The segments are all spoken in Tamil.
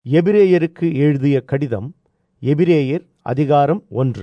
எபிரேயருக்கு எழுதிய கடிதம் எபிரேயர் அதிகாரம் ஒன்று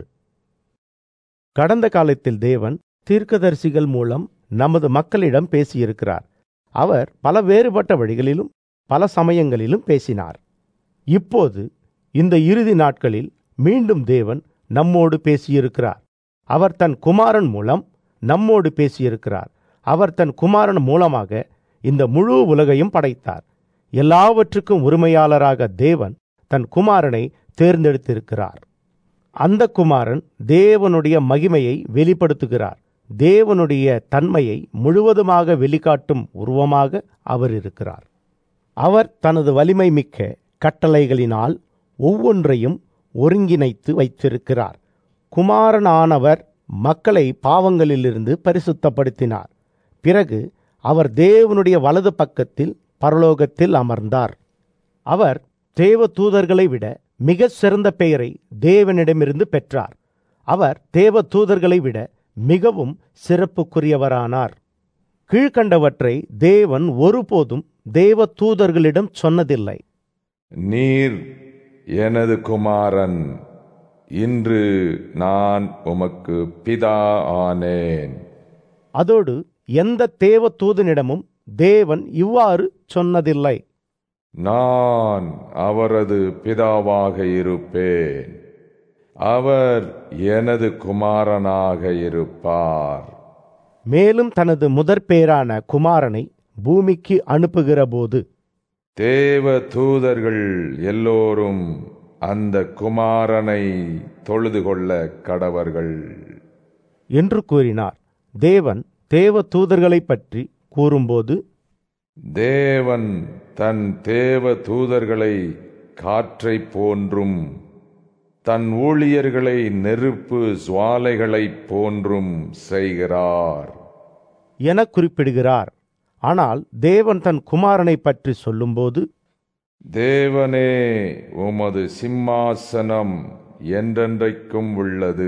கடந்த காலத்தில் தேவன் தீர்க்கதரிசிகள் மூலம் நமது மக்களிடம் பேசியிருக்கிறார் அவர் பல வேறுபட்ட வழிகளிலும் பல சமயங்களிலும் பேசினார் இப்போது இந்த இறுதி நாட்களில் மீண்டும் தேவன் நம்மோடு பேசியிருக்கிறார் அவர் தன் குமாரன் மூலம் நம்மோடு பேசியிருக்கிறார் அவர் தன் குமாரன் மூலமாக இந்த முழு உலகையும் படைத்தார் எல்லாவற்றுக்கும் உரிமையாளராக தேவன் தன் குமாரனை தேர்ந்தெடுத்திருக்கிறார் அந்த குமாரன் தேவனுடைய மகிமையை வெளிப்படுத்துகிறார் தேவனுடைய தன்மையை முழுவதுமாக வெளிக்காட்டும் உருவமாக அவர் இருக்கிறார் அவர் தனது வலிமை மிக்க கட்டளைகளினால் ஒவ்வொன்றையும் ஒருங்கிணைத்து வைத்திருக்கிறார் குமாரனானவர் மக்களை பாவங்களிலிருந்து பரிசுத்தப்படுத்தினார் பிறகு அவர் தேவனுடைய வலது பக்கத்தில் பரலோகத்தில் அமர்ந்தார் அவர் தேவ தூதர்களை விட மிக சிறந்த பெயரை தேவனிடமிருந்து பெற்றார் அவர் தேவ தூதர்களை விட மிகவும் சிறப்புக்குரியவரானார் கீழ்கண்டவற்றை தேவன் ஒருபோதும் தேவ தூதர்களிடம் சொன்னதில்லை நீர் எனது குமாரன் இன்று நான் உமக்கு பிதா ஆனேன் அதோடு எந்த தேவ தூதனிடமும் தேவன் இவ்வாறு சொன்னதில்லை நான் அவரது பிதாவாக இருப்பேன் அவர் எனது குமாரனாக இருப்பார் மேலும் தனது முதற் பேரான குமாரனை பூமிக்கு அனுப்புகிறபோது தேவ தூதர்கள் எல்லோரும் அந்த குமாரனை தொழுது கொள்ள கடவர்கள் என்று கூறினார் தேவன் தேவ தூதர்களைப் பற்றி கூறும்போது தேவன் தன் தேவ தூதர்களை காற்றைப் போன்றும் தன் ஊழியர்களை நெருப்பு சுவாலைகளைப் போன்றும் செய்கிறார் என குறிப்பிடுகிறார் ஆனால் தேவன் தன் குமாரனை பற்றி சொல்லும்போது தேவனே உமது சிம்மாசனம் என்றென்றைக்கும் உள்ளது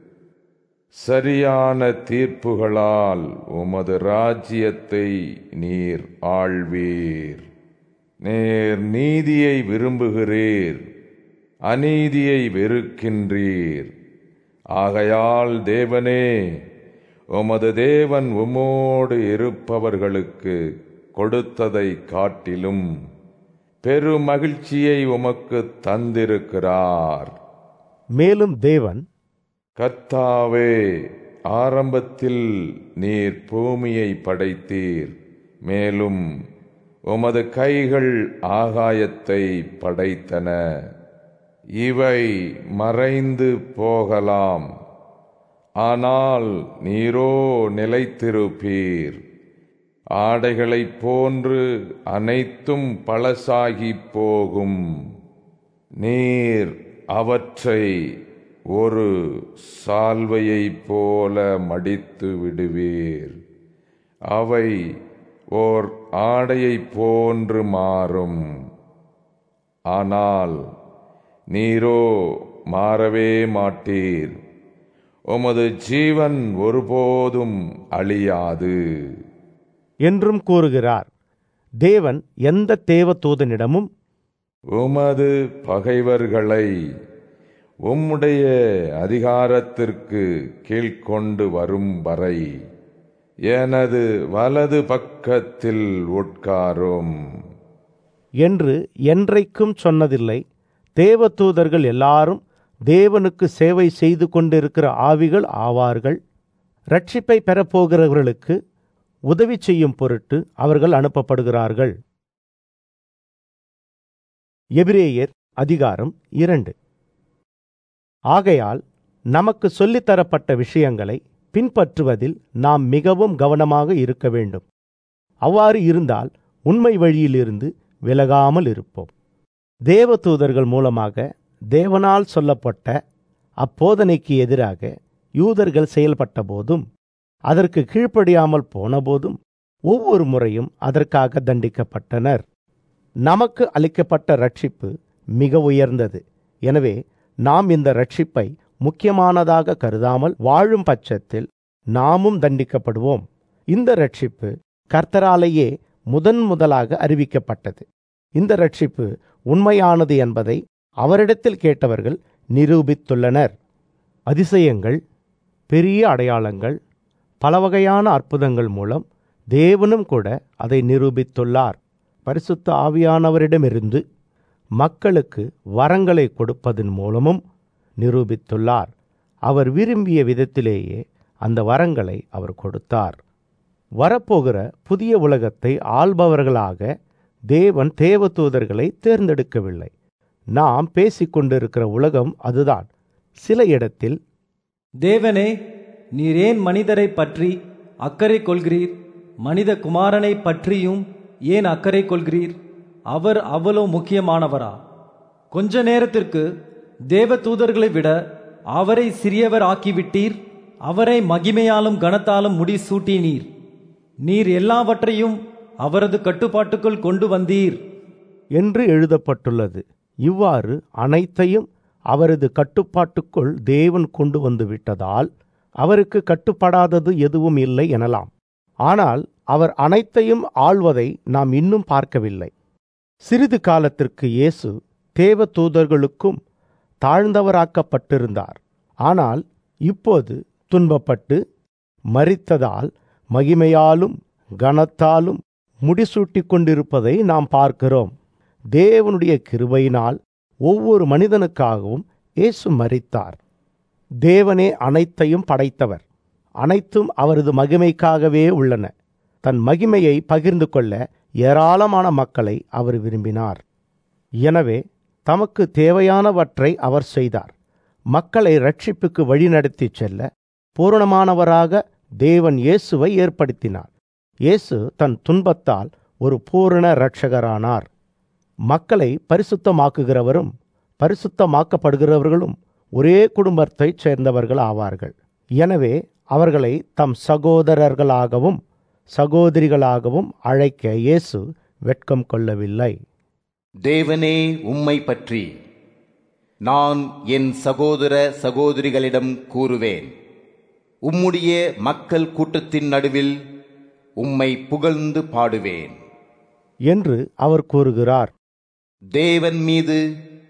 சரியான தீர்ப்புகளால் உமது ராஜ்யத்தை நீர் ஆள்வீர் நேர் நீதியை விரும்புகிறீர் அநீதியை வெறுக்கின்றீர் ஆகையால் தேவனே உமது தேவன் உமோடு இருப்பவர்களுக்கு கொடுத்ததை காட்டிலும் பெருமகிழ்ச்சியை உமக்கு தந்திருக்கிறார் மேலும் தேவன் கர்த்தாவே ஆரம்பத்தில் நீர் பூமியை படைத்தீர் மேலும் உமது கைகள் ஆகாயத்தை படைத்தன இவை மறைந்து போகலாம் ஆனால் நீரோ நிலைத்திருப்பீர் ஆடைகளைப் போன்று அனைத்தும் பழசாகி போகும் நீர் அவற்றை ஒரு சால்வையைப் போல மடித்து விடுவீர் அவை ஓர் ஆடையைப் போன்று மாறும் ஆனால் நீரோ மாறவே மாட்டீர் உமது ஜீவன் ஒருபோதும் அழியாது என்றும் கூறுகிறார் தேவன் எந்த தேவ தூதனிடமும் உமது பகைவர்களை உம்முடைய அதிகாரத்திற்கு கீழ்கொண்டு வரும் வரை எனது வலது பக்கத்தில் உட்காரும் என்று என்றைக்கும் சொன்னதில்லை தேவ தூதர்கள் எல்லாரும் தேவனுக்கு சேவை செய்து கொண்டிருக்கிற ஆவிகள் ஆவார்கள் ரட்சிப்பை பெறப்போகிறவர்களுக்கு உதவி செய்யும் பொருட்டு அவர்கள் அனுப்பப்படுகிறார்கள் எபிரேயர் அதிகாரம் இரண்டு ஆகையால் நமக்கு சொல்லித்தரப்பட்ட விஷயங்களை பின்பற்றுவதில் நாம் மிகவும் கவனமாக இருக்க வேண்டும் அவ்வாறு இருந்தால் உண்மை வழியிலிருந்து விலகாமல் இருப்போம் தேவ தூதர்கள் மூலமாக தேவனால் சொல்லப்பட்ட அப்போதனைக்கு எதிராக யூதர்கள் செயல்பட்ட போதும் அதற்கு கீழ்ப்படியாமல் போனபோதும் ஒவ்வொரு முறையும் அதற்காக தண்டிக்கப்பட்டனர் நமக்கு அளிக்கப்பட்ட ரட்சிப்பு மிக உயர்ந்தது எனவே நாம் இந்த ரட்சிப்பை முக்கியமானதாக கருதாமல் வாழும் பட்சத்தில் நாமும் தண்டிக்கப்படுவோம் இந்த ரட்சிப்பு கர்த்தராலேயே முதன் முதலாக அறிவிக்கப்பட்டது இந்த ரட்சிப்பு உண்மையானது என்பதை அவரிடத்தில் கேட்டவர்கள் நிரூபித்துள்ளனர் அதிசயங்கள் பெரிய அடையாளங்கள் பல வகையான அற்புதங்கள் மூலம் தேவனும் கூட அதை நிரூபித்துள்ளார் பரிசுத்த ஆவியானவரிடமிருந்து மக்களுக்கு வரங்களை கொடுப்பதன் மூலமும் நிரூபித்துள்ளார் அவர் விரும்பிய விதத்திலேயே அந்த வரங்களை அவர் கொடுத்தார் வரப்போகிற புதிய உலகத்தை ஆள்பவர்களாக தேவன் தேவதூதர்களை தேர்ந்தெடுக்கவில்லை நாம் பேசிக்கொண்டிருக்கிற உலகம் அதுதான் சில இடத்தில் தேவனே நீர் ஏன் மனிதரை பற்றி அக்கறை கொள்கிறீர் மனித குமாரனை பற்றியும் ஏன் அக்கறை கொள்கிறீர் அவர் அவ்வளோ முக்கியமானவரா கொஞ்ச நேரத்திற்கு தேவ தூதர்களை விட அவரை சிறியவர் ஆக்கிவிட்டீர் அவரை மகிமையாலும் கனத்தாலும் முடிசூட்டினீர் நீர் எல்லாவற்றையும் அவரது கட்டுப்பாட்டுக்குள் கொண்டு வந்தீர் என்று எழுதப்பட்டுள்ளது இவ்வாறு அனைத்தையும் அவரது கட்டுப்பாட்டுக்குள் தேவன் கொண்டு வந்து விட்டதால் அவருக்கு கட்டுப்படாதது எதுவும் இல்லை எனலாம் ஆனால் அவர் அனைத்தையும் ஆள்வதை நாம் இன்னும் பார்க்கவில்லை சிறிது காலத்திற்கு இயேசு தேவ தூதர்களுக்கும் தாழ்ந்தவராக்கப்பட்டிருந்தார் ஆனால் இப்போது துன்பப்பட்டு மரித்ததால் மகிமையாலும் கனத்தாலும் முடிசூட்டிக் கொண்டிருப்பதை நாம் பார்க்கிறோம் தேவனுடைய கிருபையினால் ஒவ்வொரு மனிதனுக்காகவும் இயேசு மரித்தார் தேவனே அனைத்தையும் படைத்தவர் அனைத்தும் அவரது மகிமைக்காகவே உள்ளன தன் மகிமையை பகிர்ந்து கொள்ள ஏராளமான மக்களை அவர் விரும்பினார் எனவே தமக்கு தேவையானவற்றை அவர் செய்தார் மக்களை ரட்சிப்புக்கு வழிநடத்திச் செல்ல பூரணமானவராக தேவன் இயேசுவை ஏற்படுத்தினார் இயேசு தன் துன்பத்தால் ஒரு பூரண இரட்சகரானார் மக்களை பரிசுத்தமாக்குகிறவரும் பரிசுத்தமாக்கப்படுகிறவர்களும் ஒரே குடும்பத்தைச் சேர்ந்தவர்கள் ஆவார்கள் எனவே அவர்களை தம் சகோதரர்களாகவும் சகோதரிகளாகவும் அழைக்க இயேசு வெட்கம் கொள்ளவில்லை தேவனே உம்மை பற்றி நான் என் சகோதர சகோதரிகளிடம் கூறுவேன் உம்முடைய மக்கள் கூட்டத்தின் நடுவில் உம்மை புகழ்ந்து பாடுவேன் என்று அவர் கூறுகிறார் தேவன் மீது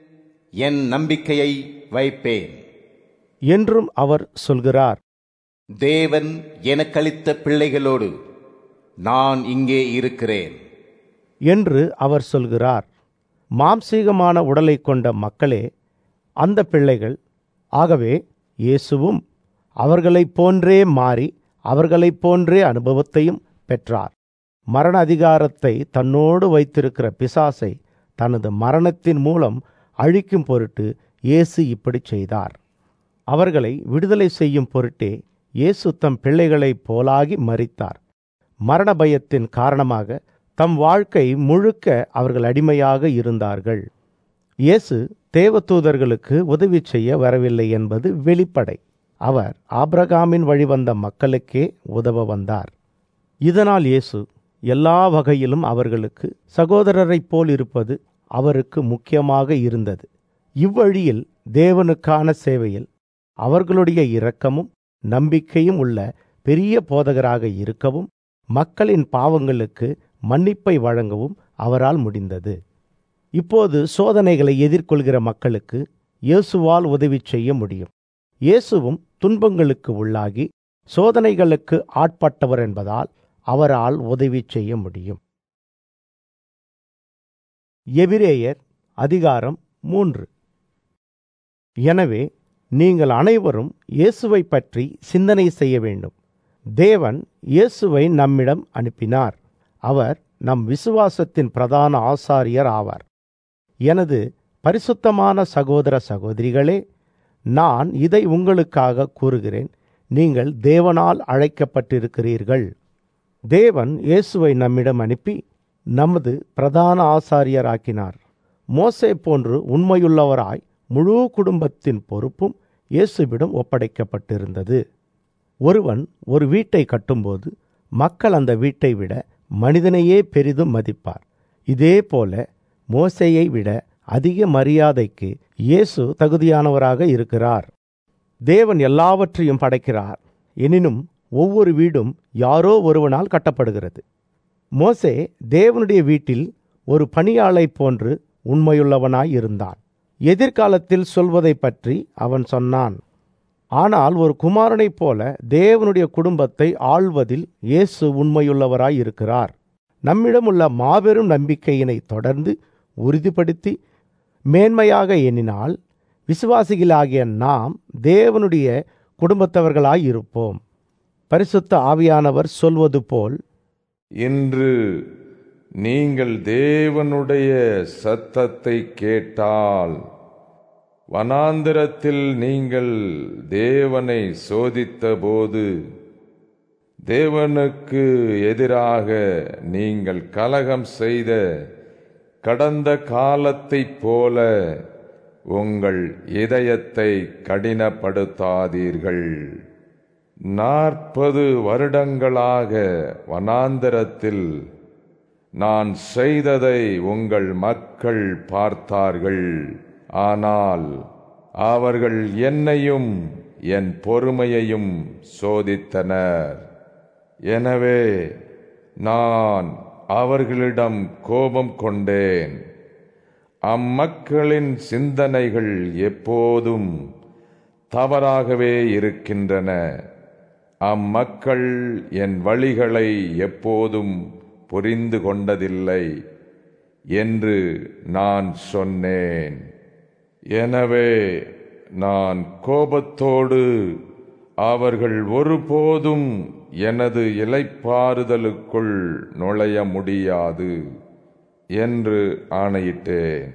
என் நம்பிக்கையை வைப்பேன் என்றும் அவர் சொல்கிறார் தேவன் எனக்களித்த பிள்ளைகளோடு நான் இங்கே இருக்கிறேன் என்று அவர் சொல்கிறார் மாம்சீகமான உடலை கொண்ட மக்களே அந்த பிள்ளைகள் ஆகவே இயேசுவும் அவர்களைப் போன்றே மாறி அவர்களைப் போன்றே அனுபவத்தையும் பெற்றார் மரண அதிகாரத்தை தன்னோடு வைத்திருக்கிற பிசாசை தனது மரணத்தின் மூலம் அழிக்கும் பொருட்டு இயேசு இப்படி செய்தார் அவர்களை விடுதலை செய்யும் பொருட்டே இயேசு தம் பிள்ளைகளைப் போலாகி மரித்தார் மரண பயத்தின் காரணமாக தம் வாழ்க்கை முழுக்க அவர்கள் அடிமையாக இருந்தார்கள் இயேசு தேவதூதர்களுக்கு உதவி செய்ய வரவில்லை என்பது வெளிப்படை அவர் ஆபிரகாமின் வழிவந்த மக்களுக்கே உதவ வந்தார் இதனால் இயேசு எல்லா வகையிலும் அவர்களுக்கு சகோதரரைப் போல் இருப்பது அவருக்கு முக்கியமாக இருந்தது இவ்வழியில் தேவனுக்கான சேவையில் அவர்களுடைய இரக்கமும் நம்பிக்கையும் உள்ள பெரிய போதகராக இருக்கவும் மக்களின் பாவங்களுக்கு மன்னிப்பை வழங்கவும் அவரால் முடிந்தது இப்போது சோதனைகளை எதிர்கொள்கிற மக்களுக்கு இயேசுவால் உதவி செய்ய முடியும் இயேசுவும் துன்பங்களுக்கு உள்ளாகி சோதனைகளுக்கு ஆட்பட்டவர் என்பதால் அவரால் உதவி செய்ய முடியும் எபிரேயர் அதிகாரம் மூன்று எனவே நீங்கள் அனைவரும் இயேசுவை பற்றி சிந்தனை செய்ய வேண்டும் தேவன் இயேசுவை நம்மிடம் அனுப்பினார் அவர் நம் விசுவாசத்தின் பிரதான ஆசாரியர் ஆவார் எனது பரிசுத்தமான சகோதர சகோதரிகளே நான் இதை உங்களுக்காக கூறுகிறேன் நீங்கள் தேவனால் அழைக்கப்பட்டிருக்கிறீர்கள் தேவன் இயேசுவை நம்மிடம் அனுப்பி நமது பிரதான ஆசாரியராக்கினார் மோசே போன்று உண்மையுள்ளவராய் முழு குடும்பத்தின் பொறுப்பும் இயேசுவிடம் ஒப்படைக்கப்பட்டிருந்தது ஒருவன் ஒரு வீட்டை கட்டும்போது மக்கள் அந்த வீட்டை விட மனிதனையே பெரிதும் மதிப்பார் இதே போல மோசையை விட அதிக மரியாதைக்கு இயேசு தகுதியானவராக இருக்கிறார் தேவன் எல்லாவற்றையும் படைக்கிறார் எனினும் ஒவ்வொரு வீடும் யாரோ ஒருவனால் கட்டப்படுகிறது மோசே தேவனுடைய வீட்டில் ஒரு பணியாளை போன்று உண்மையுள்ளவனாய் இருந்தான் எதிர்காலத்தில் சொல்வதை பற்றி அவன் சொன்னான் ஆனால் ஒரு குமாரனைப் போல தேவனுடைய குடும்பத்தை ஆள்வதில் இயேசு உண்மையுள்ளவராய் இருக்கிறார் நம்மிடமுள்ள மாபெரும் நம்பிக்கையினை தொடர்ந்து உறுதிப்படுத்தி மேன்மையாக எண்ணினால் விசுவாசிகளாகிய நாம் தேவனுடைய குடும்பத்தவர்களாய் இருப்போம் பரிசுத்த ஆவியானவர் சொல்வது போல் இன்று நீங்கள் தேவனுடைய சத்தத்தை கேட்டால் வனாந்திரத்தில் நீங்கள் தேவனை சோதித்தபோது தேவனுக்கு எதிராக நீங்கள் கலகம் செய்த கடந்த காலத்தைப் போல உங்கள் இதயத்தை கடினப்படுத்தாதீர்கள் நாற்பது வருடங்களாக வனாந்தரத்தில் நான் செய்ததை உங்கள் மக்கள் பார்த்தார்கள் ஆனால் அவர்கள் என்னையும் என் பொறுமையையும் சோதித்தனர் எனவே நான் அவர்களிடம் கோபம் கொண்டேன் அம்மக்களின் சிந்தனைகள் எப்போதும் தவறாகவே இருக்கின்றன அம்மக்கள் என் வழிகளை எப்போதும் புரிந்து கொண்டதில்லை என்று நான் சொன்னேன் எனவே நான் கோபத்தோடு அவர்கள் ஒருபோதும் எனது இலைப்பாறுதலுக்குள் நுழைய முடியாது என்று ஆணையிட்டேன்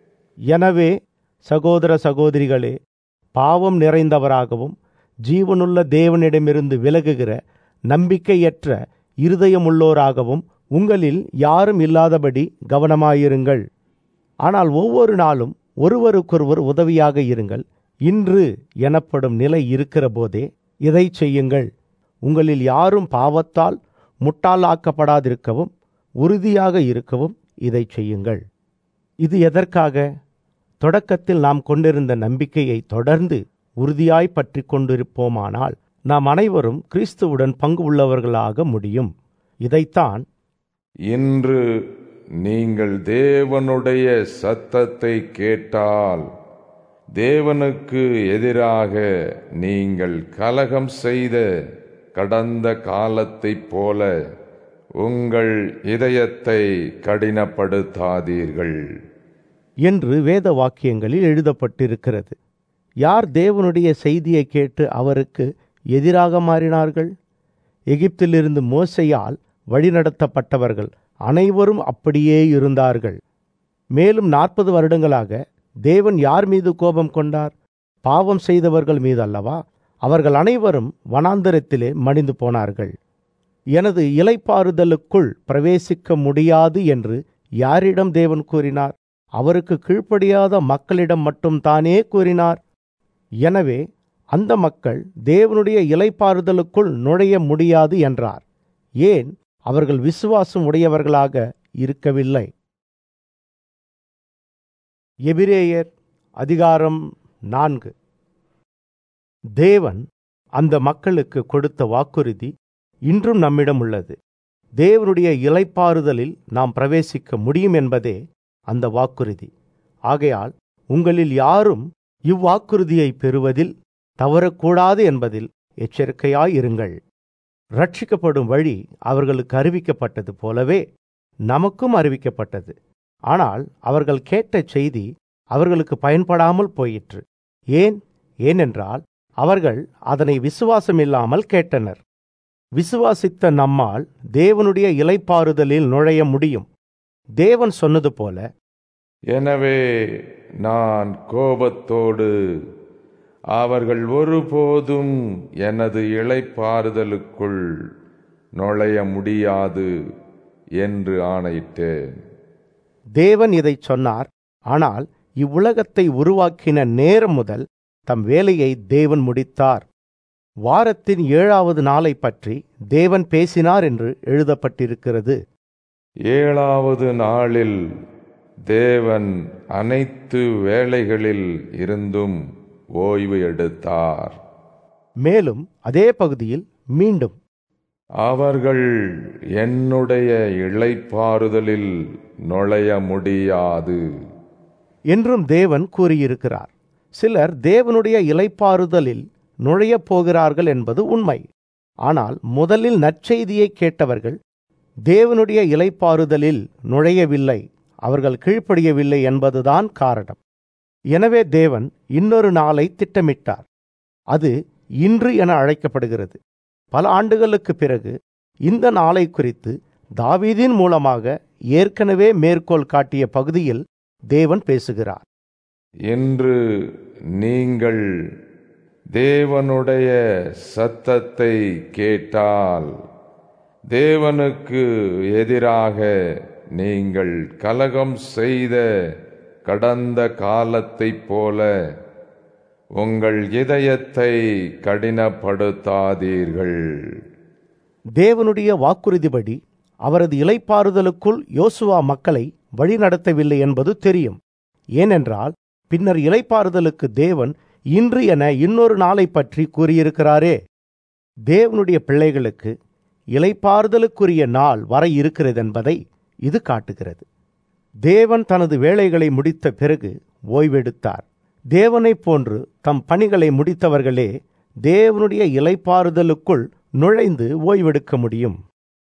எனவே சகோதர சகோதரிகளே பாவம் நிறைந்தவராகவும் ஜீவனுள்ள தேவனிடமிருந்து விலகுகிற நம்பிக்கையற்ற இருதயமுள்ளோராகவும் உங்களில் யாரும் இல்லாதபடி கவனமாயிருங்கள் ஆனால் ஒவ்வொரு நாளும் ஒருவருக்கொருவர் உதவியாக இருங்கள் இன்று எனப்படும் நிலை இருக்கிற போதே இதை செய்யுங்கள் உங்களில் யாரும் பாவத்தால் முட்டாளாக்கப்படாதிருக்கவும் உறுதியாக இருக்கவும் இதை செய்யுங்கள் இது எதற்காக தொடக்கத்தில் நாம் கொண்டிருந்த நம்பிக்கையை தொடர்ந்து உறுதியாய் பற்றி கொண்டிருப்போமானால் நாம் அனைவரும் கிறிஸ்துவுடன் பங்கு உள்ளவர்களாக முடியும் இதைத்தான் இன்று நீங்கள் தேவனுடைய சத்தத்தை கேட்டால் தேவனுக்கு எதிராக நீங்கள் கலகம் செய்த கடந்த காலத்தைப் போல உங்கள் இதயத்தை கடினப்படுத்தாதீர்கள் என்று வேத வாக்கியங்களில் எழுதப்பட்டிருக்கிறது யார் தேவனுடைய செய்தியை கேட்டு அவருக்கு எதிராக மாறினார்கள் எகிப்திலிருந்து மோசையால் வழிநடத்தப்பட்டவர்கள் அனைவரும் அப்படியே இருந்தார்கள் மேலும் நாற்பது வருடங்களாக தேவன் யார் மீது கோபம் கொண்டார் பாவம் செய்தவர்கள் மீது அல்லவா அவர்கள் அனைவரும் வனாந்தரத்திலே மடிந்து போனார்கள் எனது இலைப்பாறுதலுக்குள் பிரவேசிக்க முடியாது என்று யாரிடம் தேவன் கூறினார் அவருக்கு கீழ்ப்படியாத மக்களிடம் மட்டும் தானே கூறினார் எனவே அந்த மக்கள் தேவனுடைய இலைப்பாறுதலுக்குள் நுழைய முடியாது என்றார் ஏன் அவர்கள் விசுவாசம் உடையவர்களாக இருக்கவில்லை எபிரேயர் அதிகாரம் நான்கு தேவன் அந்த மக்களுக்கு கொடுத்த வாக்குறுதி இன்றும் நம்மிடம் உள்ளது தேவனுடைய இலைப்பாறுதலில் நாம் பிரவேசிக்க முடியும் என்பதே அந்த வாக்குறுதி ஆகையால் உங்களில் யாரும் இவ்வாக்குறுதியை பெறுவதில் தவறக்கூடாது என்பதில் எச்சரிக்கையாயிருங்கள் ரட்சிக்கப்படும் வழி அவர்களுக்கு அறிவிக்கப்பட்டது போலவே நமக்கும் அறிவிக்கப்பட்டது ஆனால் அவர்கள் கேட்ட செய்தி அவர்களுக்கு பயன்படாமல் போயிற்று ஏன் ஏனென்றால் அவர்கள் அதனை விசுவாசமில்லாமல் கேட்டனர் விசுவாசித்த நம்மால் தேவனுடைய இலைப்பாறுதலில் நுழைய முடியும் தேவன் சொன்னது போல எனவே நான் கோபத்தோடு அவர்கள் ஒருபோதும் எனது இளைப்பாறுதலுக்குள் நுழைய முடியாது என்று ஆணையிட்டேன் தேவன் இதைச் சொன்னார் ஆனால் இவ்வுலகத்தை உருவாக்கின நேரம் முதல் தம் வேலையை தேவன் முடித்தார் வாரத்தின் ஏழாவது நாளை பற்றி தேவன் பேசினார் என்று எழுதப்பட்டிருக்கிறது ஏழாவது நாளில் தேவன் அனைத்து வேலைகளில் இருந்தும் ஓய்வு எடுத்தார் மேலும் அதே பகுதியில் மீண்டும் அவர்கள் என்னுடைய இளைப்பாறுதலில் நுழைய முடியாது என்றும் தேவன் கூறியிருக்கிறார் சிலர் தேவனுடைய இலைப்பாறுதலில் நுழையப் போகிறார்கள் என்பது உண்மை ஆனால் முதலில் நற்செய்தியை கேட்டவர்கள் தேவனுடைய இலைப்பாறுதலில் நுழையவில்லை அவர்கள் கீழ்ப்படியவில்லை என்பதுதான் காரணம் எனவே தேவன் இன்னொரு நாளை திட்டமிட்டார் அது இன்று என அழைக்கப்படுகிறது பல ஆண்டுகளுக்கு பிறகு இந்த நாளை குறித்து தாவீதின் மூலமாக ஏற்கனவே மேற்கோள் காட்டிய பகுதியில் தேவன் பேசுகிறார் இன்று நீங்கள் தேவனுடைய சத்தத்தை கேட்டால் தேவனுக்கு எதிராக நீங்கள் கலகம் செய்த கடந்த காலத்தைப் போல உங்கள் இதயத்தை கடினப்படுத்தாதீர்கள் தேவனுடைய வாக்குறுதிப்படி அவரது இலைப்பாறுதலுக்குள் யோசுவா மக்களை வழிநடத்தவில்லை என்பது தெரியும் ஏனென்றால் பின்னர் இலைப்பாறுதலுக்கு தேவன் இன்று என இன்னொரு நாளை பற்றி கூறியிருக்கிறாரே தேவனுடைய பிள்ளைகளுக்கு இலைப்பாறுதலுக்குரிய நாள் வர இருக்கிறதென்பதை இது காட்டுகிறது தேவன் தனது வேலைகளை முடித்த பிறகு ஓய்வெடுத்தார் தேவனைப் போன்று தம் பணிகளை முடித்தவர்களே தேவனுடைய இலைப்பாறுதலுக்குள் நுழைந்து ஓய்வெடுக்க முடியும்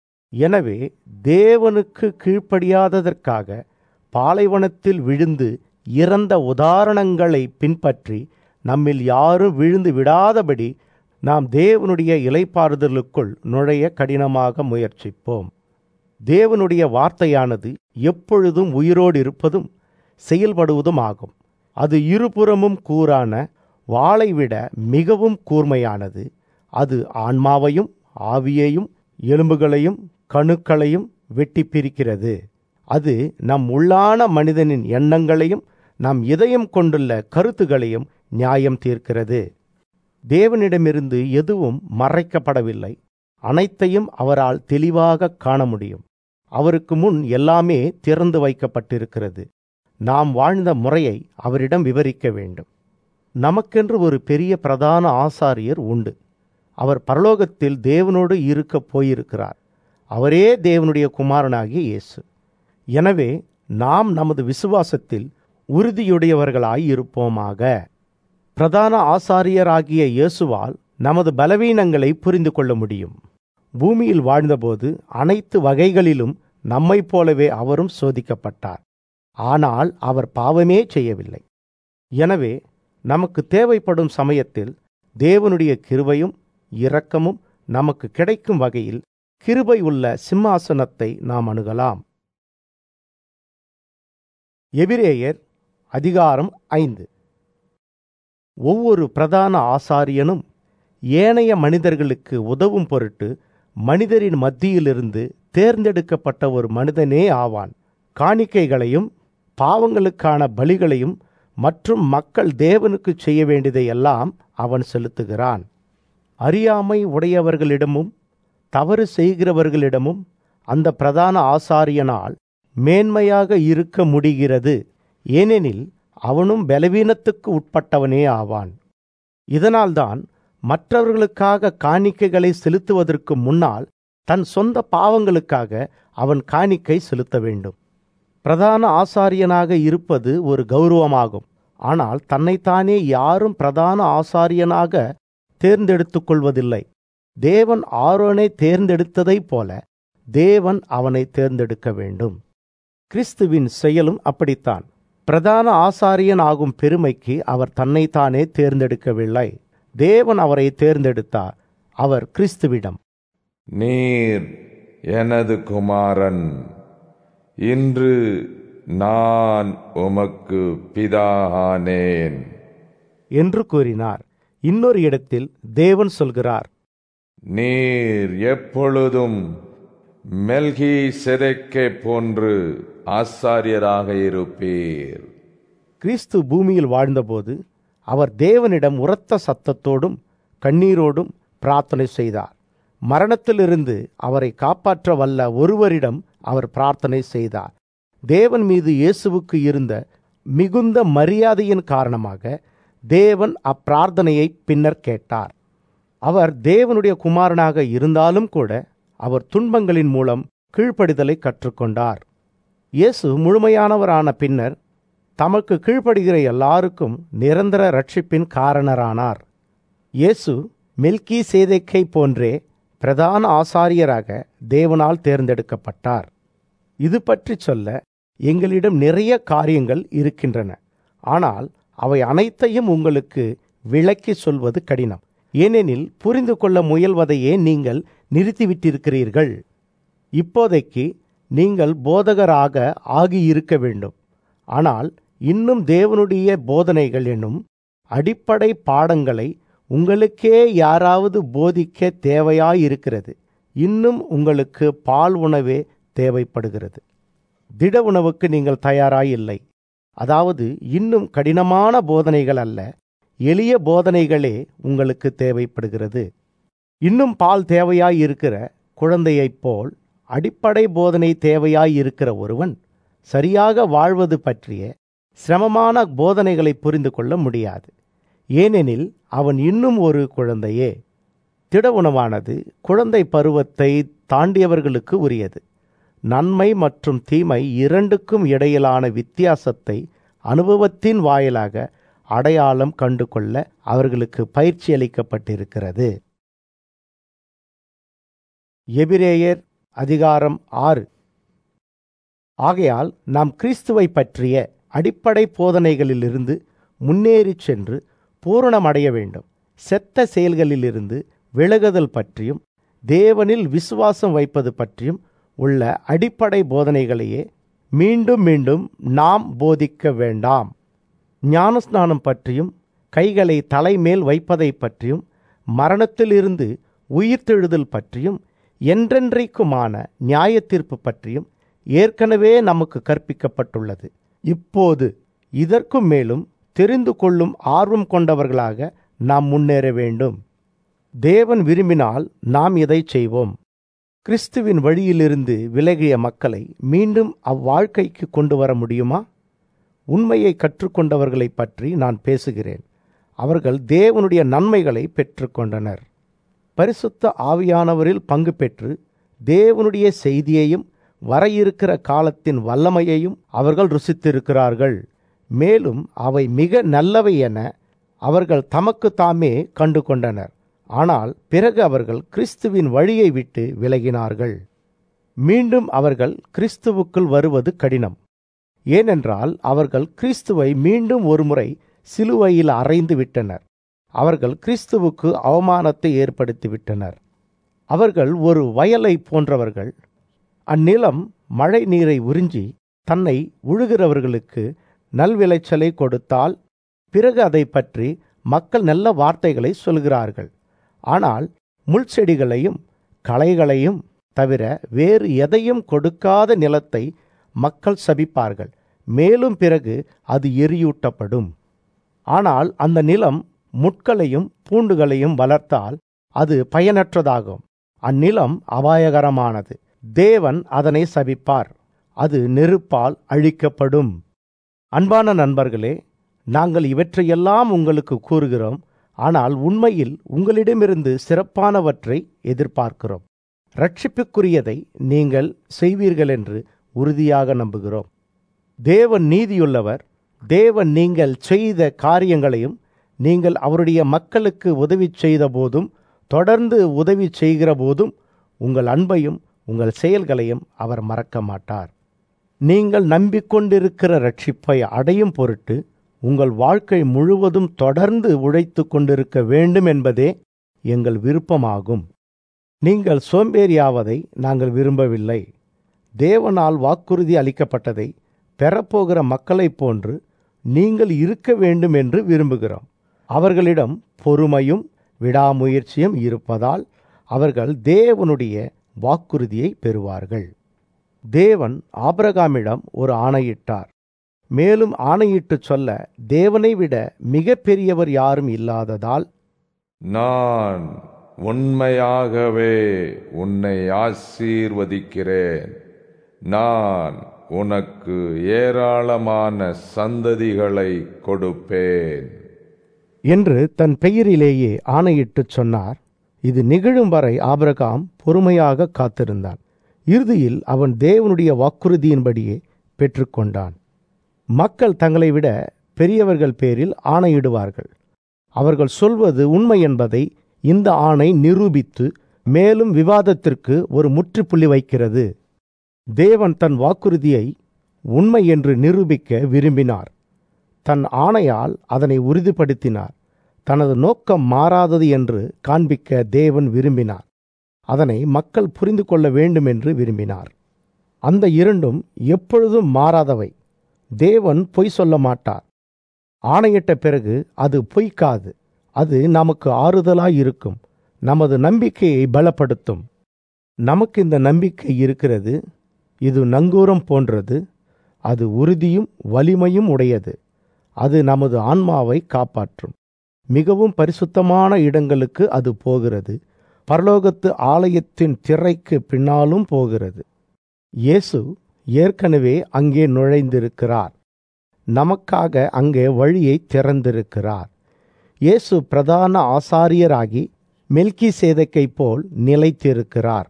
எனவே தேவனுக்கு கீழ்ப்படியாததற்காக பாலைவனத்தில் விழுந்து இறந்த உதாரணங்களை பின்பற்றி நம்மில் யாரும் விழுந்து விடாதபடி நாம் தேவனுடைய இலைப்பாறுதலுக்குள் நுழைய கடினமாக முயற்சிப்போம் தேவனுடைய வார்த்தையானது எப்பொழுதும் உயிரோடு இருப்பதும் செயல்படுவதும் ஆகும் அது இருபுறமும் கூரான வாளை விட மிகவும் கூர்மையானது அது ஆன்மாவையும் ஆவியையும் எலும்புகளையும் கணுக்களையும் வெட்டி பிரிக்கிறது அது நம் உள்ளான மனிதனின் எண்ணங்களையும் நம் இதயம் கொண்டுள்ள கருத்துகளையும் நியாயம் தீர்க்கிறது தேவனிடமிருந்து எதுவும் மறைக்கப்படவில்லை அனைத்தையும் அவரால் தெளிவாக காண முடியும் அவருக்கு முன் எல்லாமே திறந்து வைக்கப்பட்டிருக்கிறது நாம் வாழ்ந்த முறையை அவரிடம் விவரிக்க வேண்டும் நமக்கென்று ஒரு பெரிய பிரதான ஆசாரியர் உண்டு அவர் பரலோகத்தில் தேவனோடு இருக்கப் போயிருக்கிறார் அவரே தேவனுடைய குமாரனாகிய இயேசு எனவே நாம் நமது விசுவாசத்தில் உறுதியுடையவர்களாய் இருப்போமாக பிரதான ஆசாரியராகிய இயேசுவால் நமது பலவீனங்களை புரிந்து கொள்ள முடியும் பூமியில் வாழ்ந்தபோது அனைத்து வகைகளிலும் நம்மைப் போலவே அவரும் சோதிக்கப்பட்டார் ஆனால் அவர் பாவமே செய்யவில்லை எனவே நமக்கு தேவைப்படும் சமயத்தில் தேவனுடைய கிருபையும் இரக்கமும் நமக்கு கிடைக்கும் வகையில் கிருபை உள்ள சிம்மாசனத்தை நாம் அணுகலாம் எபிரேயர் அதிகாரம் ஐந்து ஒவ்வொரு பிரதான ஆசாரியனும் ஏனைய மனிதர்களுக்கு உதவும் பொருட்டு மனிதரின் மத்தியிலிருந்து தேர்ந்தெடுக்கப்பட்ட ஒரு மனிதனே ஆவான் காணிக்கைகளையும் பாவங்களுக்கான பலிகளையும் மற்றும் மக்கள் தேவனுக்கு செய்ய வேண்டியதையெல்லாம் அவன் செலுத்துகிறான் அறியாமை உடையவர்களிடமும் தவறு செய்கிறவர்களிடமும் அந்த பிரதான ஆசாரியனால் மேன்மையாக இருக்க முடிகிறது ஏனெனில் அவனும் பலவீனத்துக்கு உட்பட்டவனே ஆவான் இதனால்தான் மற்றவர்களுக்காக காணிக்கைகளை செலுத்துவதற்கு முன்னால் தன் சொந்த பாவங்களுக்காக அவன் காணிக்கை செலுத்த வேண்டும் பிரதான ஆசாரியனாக இருப்பது ஒரு கௌரவமாகும் ஆனால் தன்னைத்தானே யாரும் பிரதான ஆசாரியனாக தேர்ந்தெடுத்துக் கொள்வதில்லை தேவன் ஆரோனை தேர்ந்தெடுத்ததைப் போல தேவன் அவனை தேர்ந்தெடுக்க வேண்டும் கிறிஸ்துவின் செயலும் அப்படித்தான் பிரதான ஆசாரியன் ஆகும் பெருமைக்கு அவர் தன்னைத்தானே தேர்ந்தெடுக்கவில்லை தேவன் அவரை தேர்ந்தெடுத்தார் அவர் கிறிஸ்துவிடம் நீர் எனது குமாரன் இன்று நான் உமக்கு பிதானேன் என்று கூறினார் இன்னொரு இடத்தில் தேவன் சொல்கிறார் நீர் எப்பொழுதும் மெல்கி செதக்கை போன்று ஆசாரியராக இருப்பீர் கிறிஸ்து பூமியில் வாழ்ந்தபோது அவர் தேவனிடம் உரத்த சத்தத்தோடும் கண்ணீரோடும் பிரார்த்தனை செய்தார் மரணத்திலிருந்து அவரை காப்பாற்ற வல்ல ஒருவரிடம் அவர் பிரார்த்தனை செய்தார் தேவன் மீது இயேசுவுக்கு இருந்த மிகுந்த மரியாதையின் காரணமாக தேவன் அப்பிரார்த்தனையை பின்னர் கேட்டார் அவர் தேவனுடைய குமாரனாக இருந்தாலும் கூட அவர் துன்பங்களின் மூலம் கீழ்ப்படிதலை கற்றுக்கொண்டார் இயேசு முழுமையானவரான பின்னர் தமக்கு கீழ்ப்படுகிற எல்லாருக்கும் நிரந்தர ரட்சிப்பின் காரணரானார் இயேசு மில்கி சேதைக்கை போன்றே பிரதான ஆசாரியராக தேவனால் தேர்ந்தெடுக்கப்பட்டார் இது பற்றி சொல்ல எங்களிடம் நிறைய காரியங்கள் இருக்கின்றன ஆனால் அவை அனைத்தையும் உங்களுக்கு விளக்கி சொல்வது கடினம் ஏனெனில் புரிந்து கொள்ள முயல்வதையே நீங்கள் நிறுத்திவிட்டிருக்கிறீர்கள் இப்போதைக்கு நீங்கள் போதகராக ஆகியிருக்க வேண்டும் ஆனால் இன்னும் தேவனுடைய போதனைகள் என்னும் அடிப்படை பாடங்களை உங்களுக்கே யாராவது போதிக்க தேவையாயிருக்கிறது இன்னும் உங்களுக்கு பால் உணவே தேவைப்படுகிறது திட உணவுக்கு நீங்கள் தயாராயில்லை அதாவது இன்னும் கடினமான போதனைகள் அல்ல எளிய போதனைகளே உங்களுக்கு தேவைப்படுகிறது இன்னும் பால் தேவையாயிருக்கிற குழந்தையைப் போல் அடிப்படை போதனை தேவையாயிருக்கிற ஒருவன் சரியாக வாழ்வது பற்றிய சிரமமான போதனைகளை புரிந்து கொள்ள முடியாது ஏனெனில் அவன் இன்னும் ஒரு குழந்தையே திட உணவானது குழந்தை பருவத்தை தாண்டியவர்களுக்கு உரியது நன்மை மற்றும் தீமை இரண்டுக்கும் இடையிலான வித்தியாசத்தை அனுபவத்தின் வாயிலாக அடையாளம் கண்டு கொள்ள அவர்களுக்கு பயிற்சி அளிக்கப்பட்டிருக்கிறது எபிரேயர் அதிகாரம் ஆறு ஆகையால் நாம் கிறிஸ்துவை பற்றிய அடிப்படை போதனைகளிலிருந்து முன்னேறிச் சென்று பூரணமடைய வேண்டும் செத்த செயல்களிலிருந்து விலகுதல் பற்றியும் தேவனில் விசுவாசம் வைப்பது பற்றியும் உள்ள அடிப்படை போதனைகளையே மீண்டும் மீண்டும் நாம் போதிக்க வேண்டாம் ஞானஸ்நானம் பற்றியும் கைகளை தலைமேல் வைப்பதை பற்றியும் மரணத்திலிருந்து உயிர்த்தெழுதல் பற்றியும் என்றென்றைக்குமான நியாய தீர்ப்பு பற்றியும் ஏற்கனவே நமக்கு கற்பிக்கப்பட்டுள்ளது இப்போது இதற்கும் மேலும் தெரிந்து கொள்ளும் ஆர்வம் கொண்டவர்களாக நாம் முன்னேற வேண்டும் தேவன் விரும்பினால் நாம் இதை செய்வோம் கிறிஸ்துவின் வழியிலிருந்து விலகிய மக்களை மீண்டும் அவ்வாழ்க்கைக்கு கொண்டு வர முடியுமா உண்மையை கற்றுக்கொண்டவர்களை பற்றி நான் பேசுகிறேன் அவர்கள் தேவனுடைய நன்மைகளை பெற்றுக்கொண்டனர் பரிசுத்த ஆவியானவரில் பங்கு பெற்று தேவனுடைய செய்தியையும் வர இருக்கிற காலத்தின் வல்லமையையும் அவர்கள் ருசித்திருக்கிறார்கள் மேலும் அவை மிக நல்லவை என அவர்கள் தமக்கு தாமே கண்டு கொண்டனர் ஆனால் பிறகு அவர்கள் கிறிஸ்துவின் வழியை விட்டு விலகினார்கள் மீண்டும் அவர்கள் கிறிஸ்துவுக்குள் வருவது கடினம் ஏனென்றால் அவர்கள் கிறிஸ்துவை மீண்டும் ஒருமுறை சிலுவையில் அறைந்து விட்டனர் அவர்கள் கிறிஸ்துவுக்கு அவமானத்தை ஏற்படுத்திவிட்டனர் அவர்கள் ஒரு வயலை போன்றவர்கள் அந்நிலம் மழை நீரை உறிஞ்சி தன்னை உழுகிறவர்களுக்கு நல்விளைச்சலை கொடுத்தால் பிறகு அதை பற்றி மக்கள் நல்ல வார்த்தைகளை சொல்கிறார்கள் ஆனால் முள்செடிகளையும் களைகளையும் தவிர வேறு எதையும் கொடுக்காத நிலத்தை மக்கள் சபிப்பார்கள் மேலும் பிறகு அது எரியூட்டப்படும் ஆனால் அந்த நிலம் முட்களையும் பூண்டுகளையும் வளர்த்தால் அது பயனற்றதாகும் அந்நிலம் அபாயகரமானது தேவன் அதனை சபிப்பார் அது நெருப்பால் அழிக்கப்படும் அன்பான நண்பர்களே நாங்கள் இவற்றையெல்லாம் உங்களுக்கு கூறுகிறோம் ஆனால் உண்மையில் உங்களிடமிருந்து சிறப்பானவற்றை எதிர்பார்க்கிறோம் ரட்சிப்புக்குரியதை நீங்கள் செய்வீர்கள் என்று உறுதியாக நம்புகிறோம் தேவன் நீதியுள்ளவர் தேவன் நீங்கள் செய்த காரியங்களையும் நீங்கள் அவருடைய மக்களுக்கு உதவி செய்த போதும் தொடர்ந்து உதவி செய்கிற போதும் உங்கள் அன்பையும் உங்கள் செயல்களையும் அவர் மறக்க மாட்டார் நீங்கள் நம்பிக்கொண்டிருக்கிற ரட்சிப்பை அடையும் பொருட்டு உங்கள் வாழ்க்கை முழுவதும் தொடர்ந்து உழைத்து கொண்டிருக்க வேண்டும் என்பதே எங்கள் விருப்பமாகும் நீங்கள் சோம்பேறியாவதை நாங்கள் விரும்பவில்லை தேவனால் வாக்குறுதி அளிக்கப்பட்டதை பெறப்போகிற மக்களைப் போன்று நீங்கள் இருக்க வேண்டும் என்று விரும்புகிறோம் அவர்களிடம் பொறுமையும் விடாமுயற்சியும் இருப்பதால் அவர்கள் தேவனுடைய வாக்குறுதியை பெறுவார்கள் தேவன் ஆபிரகாமிடம் ஒரு ஆணையிட்டார் மேலும் ஆணையிட்டு சொல்ல தேவனை விட மிக பெரியவர் யாரும் இல்லாததால் நான் உண்மையாகவே உன்னை ஆசீர்வதிக்கிறேன் நான் உனக்கு ஏராளமான சந்ததிகளை கொடுப்பேன் என்று தன் பெயரிலேயே ஆணையிட்டுச் சொன்னார் இது நிகழும் வரை ஆபிரகாம் பொறுமையாக காத்திருந்தான் இறுதியில் அவன் தேவனுடைய வாக்குறுதியின்படியே பெற்றுக்கொண்டான் மக்கள் தங்களை விட பெரியவர்கள் பேரில் ஆணையிடுவார்கள் அவர்கள் சொல்வது உண்மை என்பதை இந்த ஆணை நிரூபித்து மேலும் விவாதத்திற்கு ஒரு முற்றுப்புள்ளி வைக்கிறது தேவன் தன் வாக்குறுதியை உண்மை என்று நிரூபிக்க விரும்பினார் தன் ஆணையால் அதனை உறுதிப்படுத்தினார் தனது நோக்கம் மாறாதது என்று காண்பிக்க தேவன் விரும்பினார் அதனை மக்கள் புரிந்து கொள்ள வேண்டும் என்று விரும்பினார் அந்த இரண்டும் எப்பொழுதும் மாறாதவை தேவன் பொய் சொல்ல மாட்டார் ஆணையிட்ட பிறகு அது பொய்க்காது அது நமக்கு ஆறுதலாய் இருக்கும் நமது நம்பிக்கையை பலப்படுத்தும் நமக்கு இந்த நம்பிக்கை இருக்கிறது இது நங்கூரம் போன்றது அது உறுதியும் வலிமையும் உடையது அது நமது ஆன்மாவை காப்பாற்றும் மிகவும் பரிசுத்தமான இடங்களுக்கு அது போகிறது பரலோகத்து ஆலயத்தின் திரைக்கு பின்னாலும் போகிறது இயேசு ஏற்கனவே அங்கே நுழைந்திருக்கிறார் நமக்காக அங்கே வழியை திறந்திருக்கிறார் இயேசு பிரதான ஆசாரியராகி மெல்கி சேதக்கை போல் நிலைத்திருக்கிறார்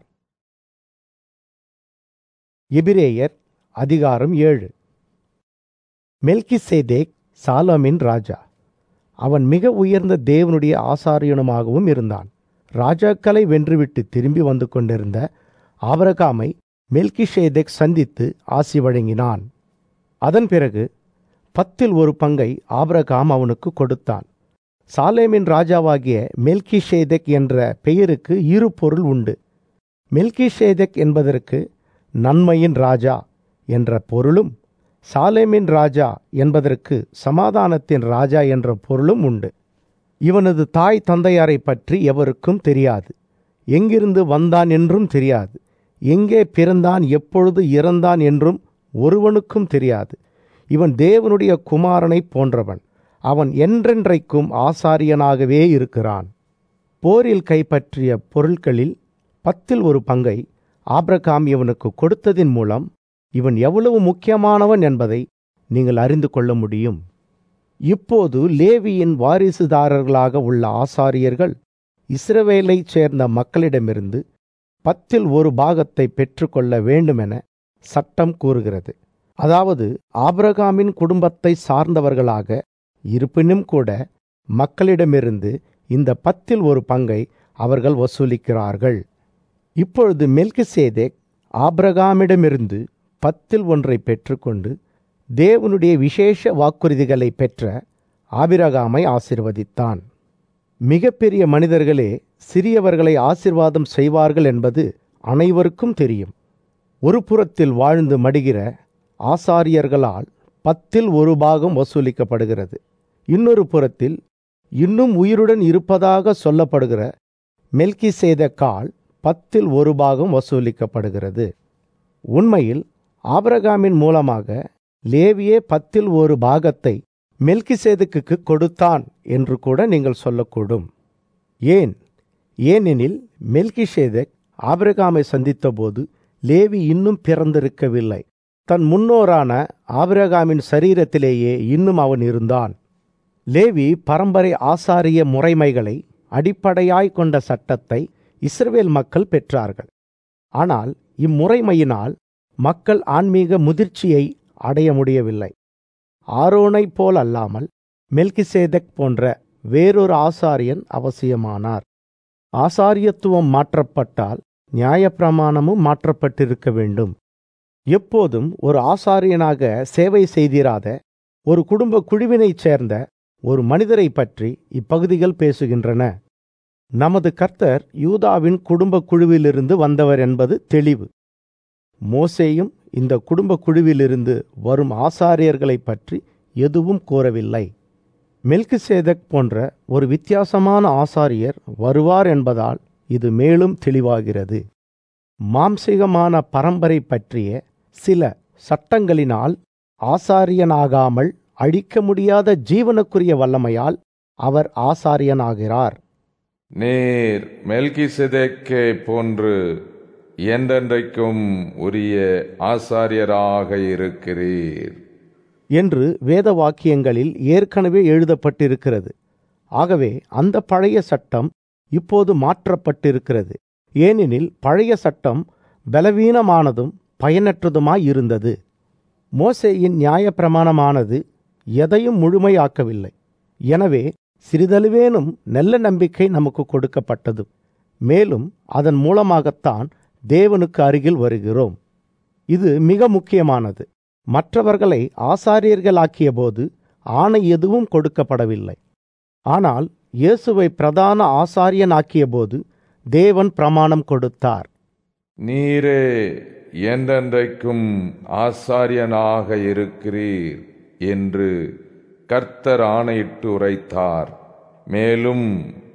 எபிரேயர் அதிகாரம் ஏழு மெல்கி சேதேக் சாலமின் ராஜா அவன் மிக உயர்ந்த தேவனுடைய ஆசாரியனுமாகவும் இருந்தான் ராஜாக்களை வென்றுவிட்டு திரும்பி வந்து கொண்டிருந்த ஆபரகாமை மெல்கிஷேதெக் சந்தித்து ஆசி வழங்கினான் அதன் பிறகு பத்தில் ஒரு பங்கை ஆபரகாம் அவனுக்கு கொடுத்தான் சாலேமின் ராஜாவாகிய மெல்கிஷேதெக் என்ற பெயருக்கு இரு பொருள் உண்டு மெல்கிஷேதெக் என்பதற்கு நன்மையின் ராஜா என்ற பொருளும் சாலேமின் ராஜா என்பதற்கு சமாதானத்தின் ராஜா என்ற பொருளும் உண்டு இவனது தாய் தந்தையாரை பற்றி எவருக்கும் தெரியாது எங்கிருந்து வந்தான் என்றும் தெரியாது எங்கே பிறந்தான் எப்பொழுது இறந்தான் என்றும் ஒருவனுக்கும் தெரியாது இவன் தேவனுடைய குமாரனைப் போன்றவன் அவன் என்றென்றைக்கும் ஆசாரியனாகவே இருக்கிறான் போரில் கைப்பற்றிய பொருட்களில் பத்தில் ஒரு பங்கை ஆப்ரகாம் இவனுக்கு கொடுத்ததின் மூலம் இவன் எவ்வளவு முக்கியமானவன் என்பதை நீங்கள் அறிந்து கொள்ள முடியும் இப்போது லேவியின் வாரிசுதாரர்களாக உள்ள ஆசாரியர்கள் இஸ்ரவேலைச் சேர்ந்த மக்களிடமிருந்து பத்தில் ஒரு பாகத்தை பெற்றுக்கொள்ள வேண்டுமென சட்டம் கூறுகிறது அதாவது ஆபிரகாமின் குடும்பத்தை சார்ந்தவர்களாக இருப்பினும் கூட மக்களிடமிருந்து இந்த பத்தில் ஒரு பங்கை அவர்கள் வசூலிக்கிறார்கள் இப்பொழுது மெல்கிசேதேக் ஆபிரகாமிடமிருந்து பத்தில் ஒன்றை பெற்றுக்கொண்டு தேவனுடைய விசேஷ வாக்குறுதிகளை பெற்ற ஆபிரகாமை ஆசிர்வதித்தான் மிகப்பெரிய மனிதர்களே சிறியவர்களை ஆசிர்வாதம் செய்வார்கள் என்பது அனைவருக்கும் தெரியும் ஒரு புறத்தில் வாழ்ந்து மடிகிற ஆசாரியர்களால் பத்தில் ஒரு பாகம் வசூலிக்கப்படுகிறது இன்னொரு புறத்தில் இன்னும் உயிருடன் இருப்பதாக சொல்லப்படுகிற மெல்கி செய்த கால் பத்தில் ஒரு பாகம் வசூலிக்கப்படுகிறது உண்மையில் ஆபிரகாமின் மூலமாக லேவியே பத்தில் ஒரு பாகத்தை மெல்கிசேதுக்கு கொடுத்தான் என்று கூட நீங்கள் சொல்லக்கூடும் ஏன் ஏனெனில் மெல்கிஷேதக் ஆபிரகாமை சந்தித்தபோது லேவி இன்னும் பிறந்திருக்கவில்லை தன் முன்னோரான ஆபிரகாமின் சரீரத்திலேயே இன்னும் அவன் இருந்தான் லேவி பரம்பரை ஆசாரிய முறைமைகளை அடிப்படையாய் கொண்ட சட்டத்தை இஸ்ரவேல் மக்கள் பெற்றார்கள் ஆனால் இம்முறைமையினால் மக்கள் ஆன்மீக முதிர்ச்சியை அடைய முடியவில்லை ஆரோனைப் போல் அல்லாமல் மெல்கிசேதக் போன்ற வேறொரு ஆசாரியன் அவசியமானார் ஆசாரியத்துவம் மாற்றப்பட்டால் நியாயப்பிரமாணமும் மாற்றப்பட்டிருக்க வேண்டும் எப்போதும் ஒரு ஆசாரியனாக சேவை செய்திராத ஒரு குடும்ப குழுவினைச் சேர்ந்த ஒரு மனிதரை பற்றி இப்பகுதிகள் பேசுகின்றன நமது கர்த்தர் யூதாவின் குடும்ப குழுவிலிருந்து வந்தவர் என்பது தெளிவு மோசேயும் இந்த குடும்ப குழுவிலிருந்து வரும் ஆசாரியர்களைப் பற்றி எதுவும் கூறவில்லை மெல்கிசேதக் போன்ற ஒரு வித்தியாசமான ஆசாரியர் வருவார் என்பதால் இது மேலும் தெளிவாகிறது மாம்சீகமான பரம்பரை பற்றிய சில சட்டங்களினால் ஆசாரியனாகாமல் அழிக்க முடியாத ஜீவனுக்குரிய வல்லமையால் அவர் ஆசாரியனாகிறார் நீர் மெல்கிசெதேக்கை போன்று என்றென்றைக்கும் உரிய ஆசாரியராக இருக்கிறீர் என்று வேத வாக்கியங்களில் ஏற்கனவே எழுதப்பட்டிருக்கிறது ஆகவே அந்த பழைய சட்டம் இப்போது மாற்றப்பட்டிருக்கிறது ஏனெனில் பழைய சட்டம் பலவீனமானதும் பயனற்றதுமாய் இருந்தது மோசேயின் நியாயப்பிரமாணமானது எதையும் முழுமையாக்கவில்லை எனவே சிறிதளவேனும் நல்ல நம்பிக்கை நமக்கு கொடுக்கப்பட்டது மேலும் அதன் மூலமாகத்தான் தேவனுக்கு அருகில் வருகிறோம் இது மிக முக்கியமானது மற்றவர்களை ஆசாரியர்களாக்கிய போது ஆணை எதுவும் கொடுக்கப்படவில்லை ஆனால் இயேசுவை பிரதான ஆசாரியனாக்கிய போது தேவன் பிரமாணம் கொடுத்தார் நீரே என்றென்றைக்கும் ஆசாரியனாக இருக்கிறீர் என்று கர்த்தர் ஆணையிட்டு உரைத்தார் மேலும்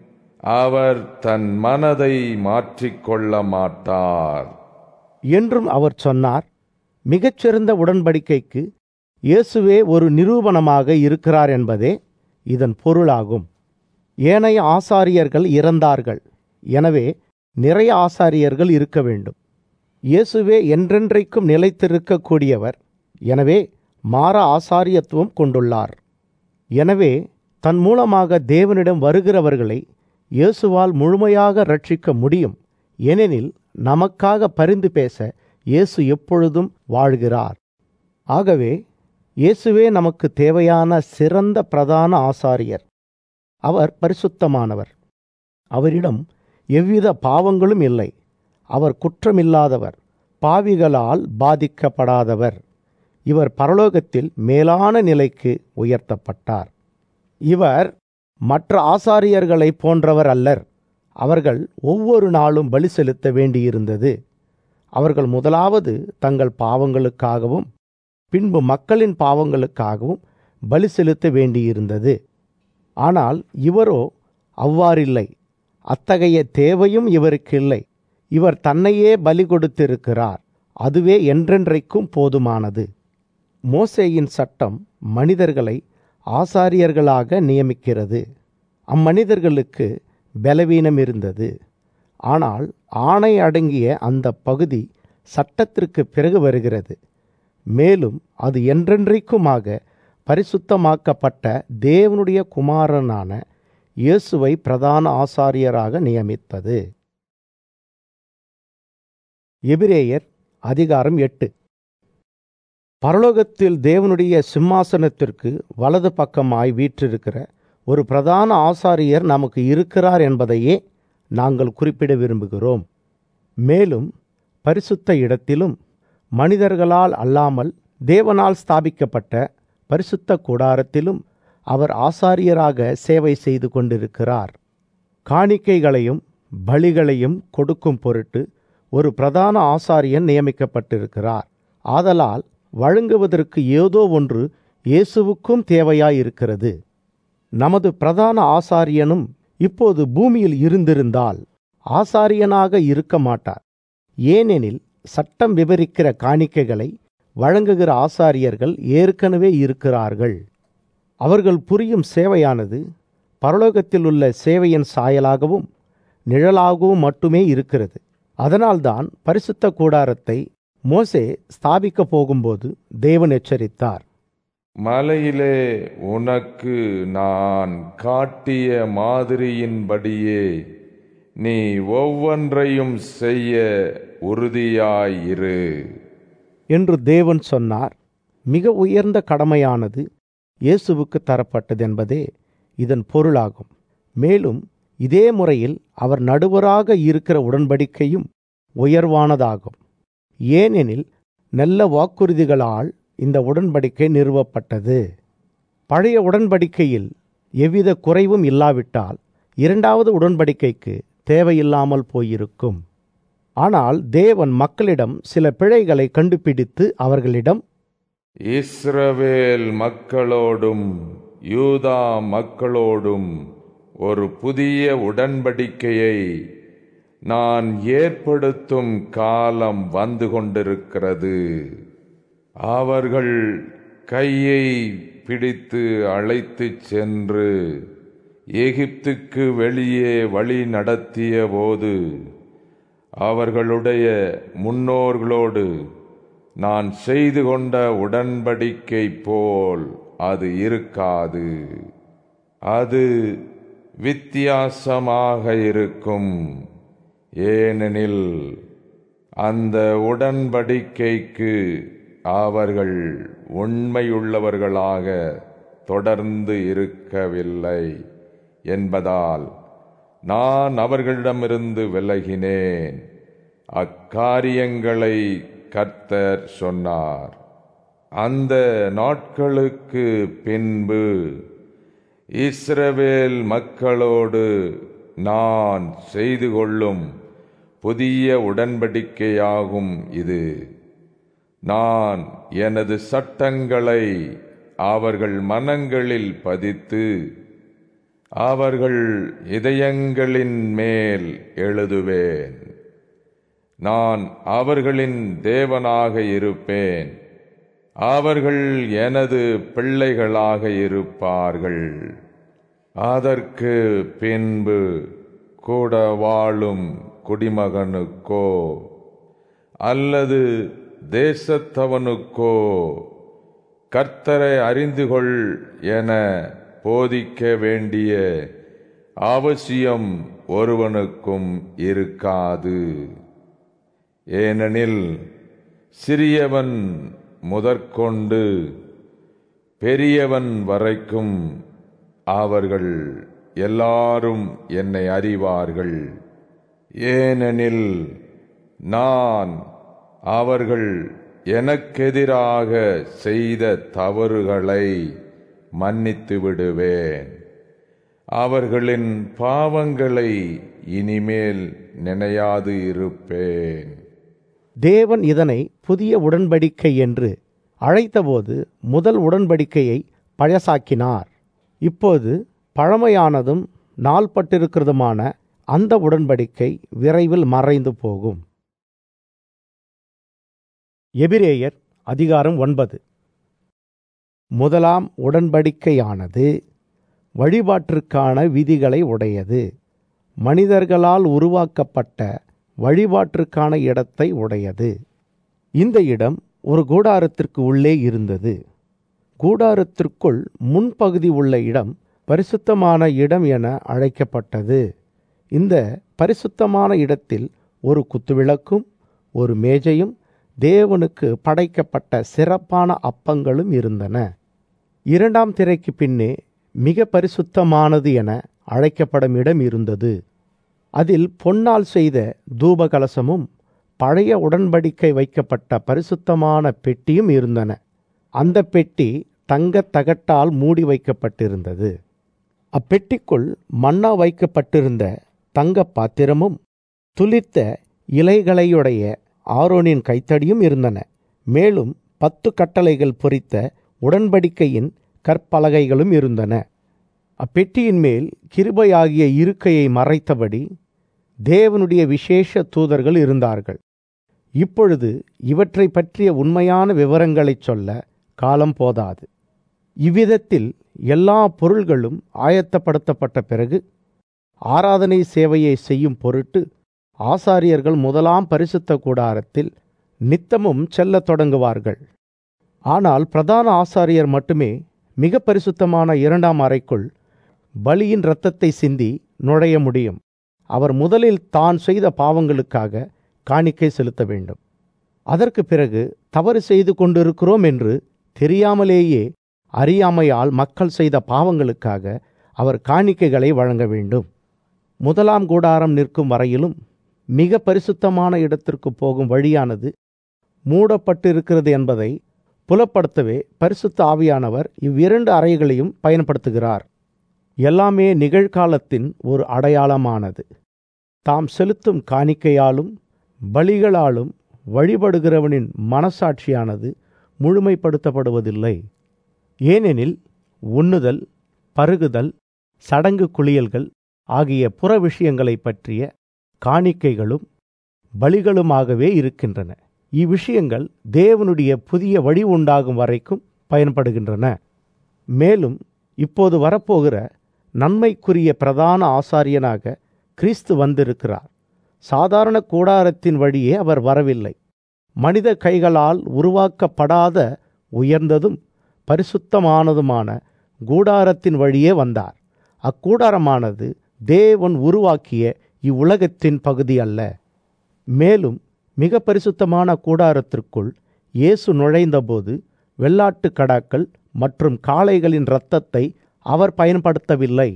அவர் தன் மனதை மாற்றிக்கொள்ள மாட்டார் என்றும் அவர் சொன்னார் மிகச்சிறந்த உடன்படிக்கைக்கு இயேசுவே ஒரு நிரூபணமாக இருக்கிறார் என்பதே இதன் பொருளாகும் ஏனைய ஆசாரியர்கள் இறந்தார்கள் எனவே நிறைய ஆசாரியர்கள் இருக்க வேண்டும் இயேசுவே என்றென்றைக்கும் நிலைத்திருக்கக்கூடியவர் எனவே மாற ஆசாரியத்துவம் கொண்டுள்ளார் எனவே தன் மூலமாக தேவனிடம் வருகிறவர்களை இயேசுவால் முழுமையாக ரட்சிக்க முடியும் ஏனெனில் நமக்காக பரிந்து பேச இயேசு எப்பொழுதும் வாழ்கிறார் ஆகவே இயேசுவே நமக்கு தேவையான சிறந்த பிரதான ஆசாரியர் அவர் பரிசுத்தமானவர் அவரிடம் எவ்வித பாவங்களும் இல்லை அவர் குற்றமில்லாதவர் பாவிகளால் பாதிக்கப்படாதவர் இவர் பரலோகத்தில் மேலான நிலைக்கு உயர்த்தப்பட்டார் இவர் மற்ற ஆசாரியர்களைப் போன்றவர் அல்லர் அவர்கள் ஒவ்வொரு நாளும் பலி செலுத்த வேண்டியிருந்தது அவர்கள் முதலாவது தங்கள் பாவங்களுக்காகவும் பின்பு மக்களின் பாவங்களுக்காகவும் பலி செலுத்த வேண்டியிருந்தது ஆனால் இவரோ அவ்வாறில்லை அத்தகைய தேவையும் இவருக்கு இல்லை இவர் தன்னையே பலி கொடுத்திருக்கிறார் அதுவே என்றென்றைக்கும் போதுமானது மோசேயின் சட்டம் மனிதர்களை ஆசாரியர்களாக நியமிக்கிறது அம்மனிதர்களுக்கு பலவீனம் இருந்தது ஆனால் ஆணை அடங்கிய அந்த பகுதி சட்டத்திற்கு பிறகு வருகிறது மேலும் அது என்றென்றைக்குமாக பரிசுத்தமாக்கப்பட்ட தேவனுடைய குமாரனான இயேசுவை பிரதான ஆசாரியராக நியமித்தது எபிரேயர் அதிகாரம் எட்டு பரலோகத்தில் தேவனுடைய சிம்மாசனத்திற்கு வலது பக்கமாய் வீற்றிருக்கிற ஒரு பிரதான ஆசாரியர் நமக்கு இருக்கிறார் என்பதையே நாங்கள் குறிப்பிட விரும்புகிறோம் மேலும் பரிசுத்த இடத்திலும் மனிதர்களால் அல்லாமல் தேவனால் ஸ்தாபிக்கப்பட்ட பரிசுத்த கூடாரத்திலும் அவர் ஆசாரியராக சேவை செய்து கொண்டிருக்கிறார் காணிக்கைகளையும் பலிகளையும் கொடுக்கும் பொருட்டு ஒரு பிரதான ஆசாரியன் நியமிக்கப்பட்டிருக்கிறார் ஆதலால் வழங்குவதற்கு ஏதோ ஒன்று இயேசுவுக்கும் தேவையாயிருக்கிறது நமது பிரதான ஆசாரியனும் இப்போது பூமியில் இருந்திருந்தால் ஆசாரியனாக இருக்க மாட்டார் ஏனெனில் சட்டம் விவரிக்கிற காணிக்கைகளை வழங்குகிற ஆசாரியர்கள் ஏற்கனவே இருக்கிறார்கள் அவர்கள் புரியும் சேவையானது பரலோகத்தில் உள்ள சேவையின் சாயலாகவும் நிழலாகவும் மட்டுமே இருக்கிறது அதனால்தான் பரிசுத்த கூடாரத்தை மோசே ஸ்தாபிக்கப் போகும்போது தேவன் எச்சரித்தார் மலையிலே உனக்கு நான் காட்டிய மாதிரியின்படியே நீ ஒவ்வொன்றையும் செய்ய உறுதியாயிரு என்று தேவன் சொன்னார் மிக உயர்ந்த கடமையானது இயேசுவுக்கு தரப்பட்டது என்பதே இதன் பொருளாகும் மேலும் இதே முறையில் அவர் நடுவராக இருக்கிற உடன்படிக்கையும் உயர்வானதாகும் ஏனெனில் நல்ல வாக்குறுதிகளால் இந்த உடன்படிக்கை நிறுவப்பட்டது பழைய உடன்படிக்கையில் எவ்வித குறைவும் இல்லாவிட்டால் இரண்டாவது உடன்படிக்கைக்கு தேவையில்லாமல் போயிருக்கும் ஆனால் தேவன் மக்களிடம் சில பிழைகளை கண்டுபிடித்து அவர்களிடம் இஸ்ரவேல் மக்களோடும் யூதா மக்களோடும் ஒரு புதிய உடன்படிக்கையை நான் ஏற்படுத்தும் காலம் வந்து கொண்டிருக்கிறது அவர்கள் கையை பிடித்து அழைத்துச் சென்று எகிப்துக்கு வெளியே வழி நடத்திய போது அவர்களுடைய முன்னோர்களோடு நான் செய்து கொண்ட உடன்படிக்கை போல் அது இருக்காது அது வித்தியாசமாக இருக்கும் ஏனெனில் அந்த உடன்படிக்கைக்கு அவர்கள் உண்மையுள்ளவர்களாக தொடர்ந்து இருக்கவில்லை என்பதால் நான் அவர்களிடமிருந்து விலகினேன் அக்காரியங்களை கர்த்தர் சொன்னார் அந்த நாட்களுக்கு பின்பு இஸ்ரவேல் மக்களோடு நான் செய்து கொள்ளும் புதிய உடன்படிக்கையாகும் இது நான் எனது சட்டங்களை அவர்கள் மனங்களில் பதித்து அவர்கள் இதயங்களின் மேல் எழுதுவேன் நான் அவர்களின் தேவனாக இருப்பேன் அவர்கள் எனது பிள்ளைகளாக இருப்பார்கள் அதற்கு பின்பு கூட வாழும் குடிமகனுக்கோ அல்லது தேசத்தவனுக்கோ கர்த்தரை அறிந்து கொள் என போதிக்க வேண்டிய அவசியம் ஒருவனுக்கும் இருக்காது ஏனெனில் சிறியவன் முதற்கொண்டு பெரியவன் வரைக்கும் அவர்கள் எல்லாரும் என்னை அறிவார்கள் ஏனெனில் நான் அவர்கள் எனக்கெதிராக செய்த தவறுகளை மன்னித்து விடுவேன் அவர்களின் பாவங்களை இனிமேல் நினையாது இருப்பேன் தேவன் இதனை புதிய உடன்படிக்கை என்று அழைத்தபோது முதல் உடன்படிக்கையை பழசாக்கினார் இப்போது பழமையானதும் நாள்பட்டிருக்கிறதுமான அந்த உடன்படிக்கை விரைவில் மறைந்து போகும் எபிரேயர் அதிகாரம் ஒன்பது முதலாம் உடன்படிக்கையானது வழிபாட்டிற்கான விதிகளை உடையது மனிதர்களால் உருவாக்கப்பட்ட வழிபாட்டிற்கான இடத்தை உடையது இந்த இடம் ஒரு கூடாரத்திற்கு உள்ளே இருந்தது கூடாரத்திற்குள் முன்பகுதி உள்ள இடம் பரிசுத்தமான இடம் என அழைக்கப்பட்டது இந்த பரிசுத்தமான இடத்தில் ஒரு குத்துவிளக்கும் ஒரு மேஜையும் தேவனுக்கு படைக்கப்பட்ட சிறப்பான அப்பங்களும் இருந்தன இரண்டாம் திரைக்கு பின்னே மிக பரிசுத்தமானது என அழைக்கப்படும் இடம் இருந்தது அதில் பொன்னால் செய்த தூபகலசமும் பழைய உடன்படிக்கை வைக்கப்பட்ட பரிசுத்தமான பெட்டியும் இருந்தன அந்த பெட்டி தங்கத் தகட்டால் மூடி வைக்கப்பட்டிருந்தது அப்பெட்டிக்குள் மன்னா வைக்கப்பட்டிருந்த தங்க பாத்திரமும் துளிர்த்த இலைகளையுடைய ஆரோனின் கைத்தடியும் இருந்தன மேலும் பத்து கட்டளைகள் பொறித்த உடன்படிக்கையின் கற்பலகைகளும் இருந்தன அப்பெட்டியின் மேல் கிருபையாகிய இருக்கையை மறைத்தபடி தேவனுடைய விசேஷ தூதர்கள் இருந்தார்கள் இப்பொழுது இவற்றை பற்றிய உண்மையான விவரங்களைச் சொல்ல காலம் போதாது இவ்விதத்தில் எல்லா பொருள்களும் ஆயத்தப்படுத்தப்பட்ட பிறகு ஆராதனை சேவையை செய்யும் பொருட்டு ஆசாரியர்கள் முதலாம் பரிசுத்த கூடாரத்தில் நித்தமும் செல்லத் தொடங்குவார்கள் ஆனால் பிரதான ஆசாரியர் மட்டுமே மிக பரிசுத்தமான இரண்டாம் அறைக்குள் பலியின் இரத்தத்தை சிந்தி நுழைய முடியும் அவர் முதலில் தான் செய்த பாவங்களுக்காக காணிக்கை செலுத்த வேண்டும் அதற்கு பிறகு தவறு செய்து கொண்டிருக்கிறோம் என்று தெரியாமலேயே அறியாமையால் மக்கள் செய்த பாவங்களுக்காக அவர் காணிக்கைகளை வழங்க வேண்டும் முதலாம் கூடாரம் நிற்கும் வரையிலும் மிக பரிசுத்தமான இடத்திற்கு போகும் வழியானது மூடப்பட்டிருக்கிறது என்பதை புலப்படுத்தவே பரிசுத்த ஆவியானவர் இவ்விரண்டு அறைகளையும் பயன்படுத்துகிறார் எல்லாமே நிகழ்காலத்தின் ஒரு அடையாளமானது தாம் செலுத்தும் காணிக்கையாலும் பலிகளாலும் வழிபடுகிறவனின் மனசாட்சியானது முழுமைப்படுத்தப்படுவதில்லை ஏனெனில் உண்ணுதல் பருகுதல் சடங்கு குளியல்கள் ஆகிய புற விஷயங்களைப் பற்றிய காணிக்கைகளும் பலிகளுமாகவே இருக்கின்றன இவ்விஷயங்கள் தேவனுடைய புதிய வழி உண்டாகும் வரைக்கும் பயன்படுகின்றன மேலும் இப்போது வரப்போகிற நன்மைக்குரிய பிரதான ஆசாரியனாக கிறிஸ்து வந்திருக்கிறார் சாதாரண கூடாரத்தின் வழியே அவர் வரவில்லை மனித கைகளால் உருவாக்கப்படாத உயர்ந்ததும் பரிசுத்தமானதுமான கூடாரத்தின் வழியே வந்தார் அக்கூடாரமானது தேவன் உருவாக்கிய இவ்வுலகத்தின் பகுதி அல்ல மேலும் மிக பரிசுத்தமான கூடாரத்திற்குள் இயேசு நுழைந்தபோது வெள்ளாட்டு கடாக்கள் மற்றும் காளைகளின் இரத்தத்தை அவர் பயன்படுத்தவில்லை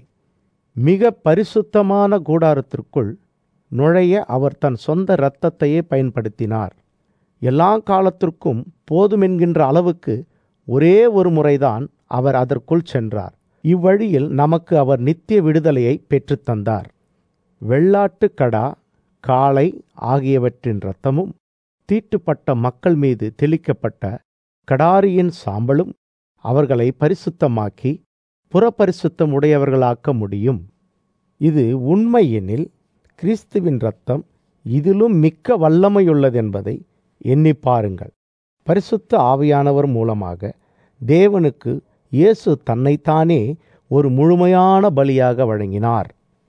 மிக பரிசுத்தமான கூடாரத்திற்குள் நுழைய அவர் தன் சொந்த இரத்தத்தையே பயன்படுத்தினார் எல்லா காலத்திற்கும் போதுமென்கின்ற அளவுக்கு ஒரே ஒரு முறைதான் அவர் அதற்குள் சென்றார் இவ்வழியில் நமக்கு அவர் நித்திய விடுதலையை பெற்றுத்தந்தார் வெள்ளாட்டு கடா காளை ஆகியவற்றின் இரத்தமும் தீட்டுப்பட்ட மக்கள் மீது தெளிக்கப்பட்ட கடாரியின் சாம்பலும் அவர்களை பரிசுத்தமாக்கி புறப்பரிசுத்தம் உடையவர்களாக்க முடியும் இது உண்மையெனில் கிறிஸ்துவின் இரத்தம் இதிலும் மிக்க வல்லமையுள்ளதென்பதை எண்ணி பாருங்கள் பரிசுத்த ஆவியானவர் மூலமாக தேவனுக்கு இயேசு தன்னைத்தானே ஒரு முழுமையான பலியாக வழங்கினார்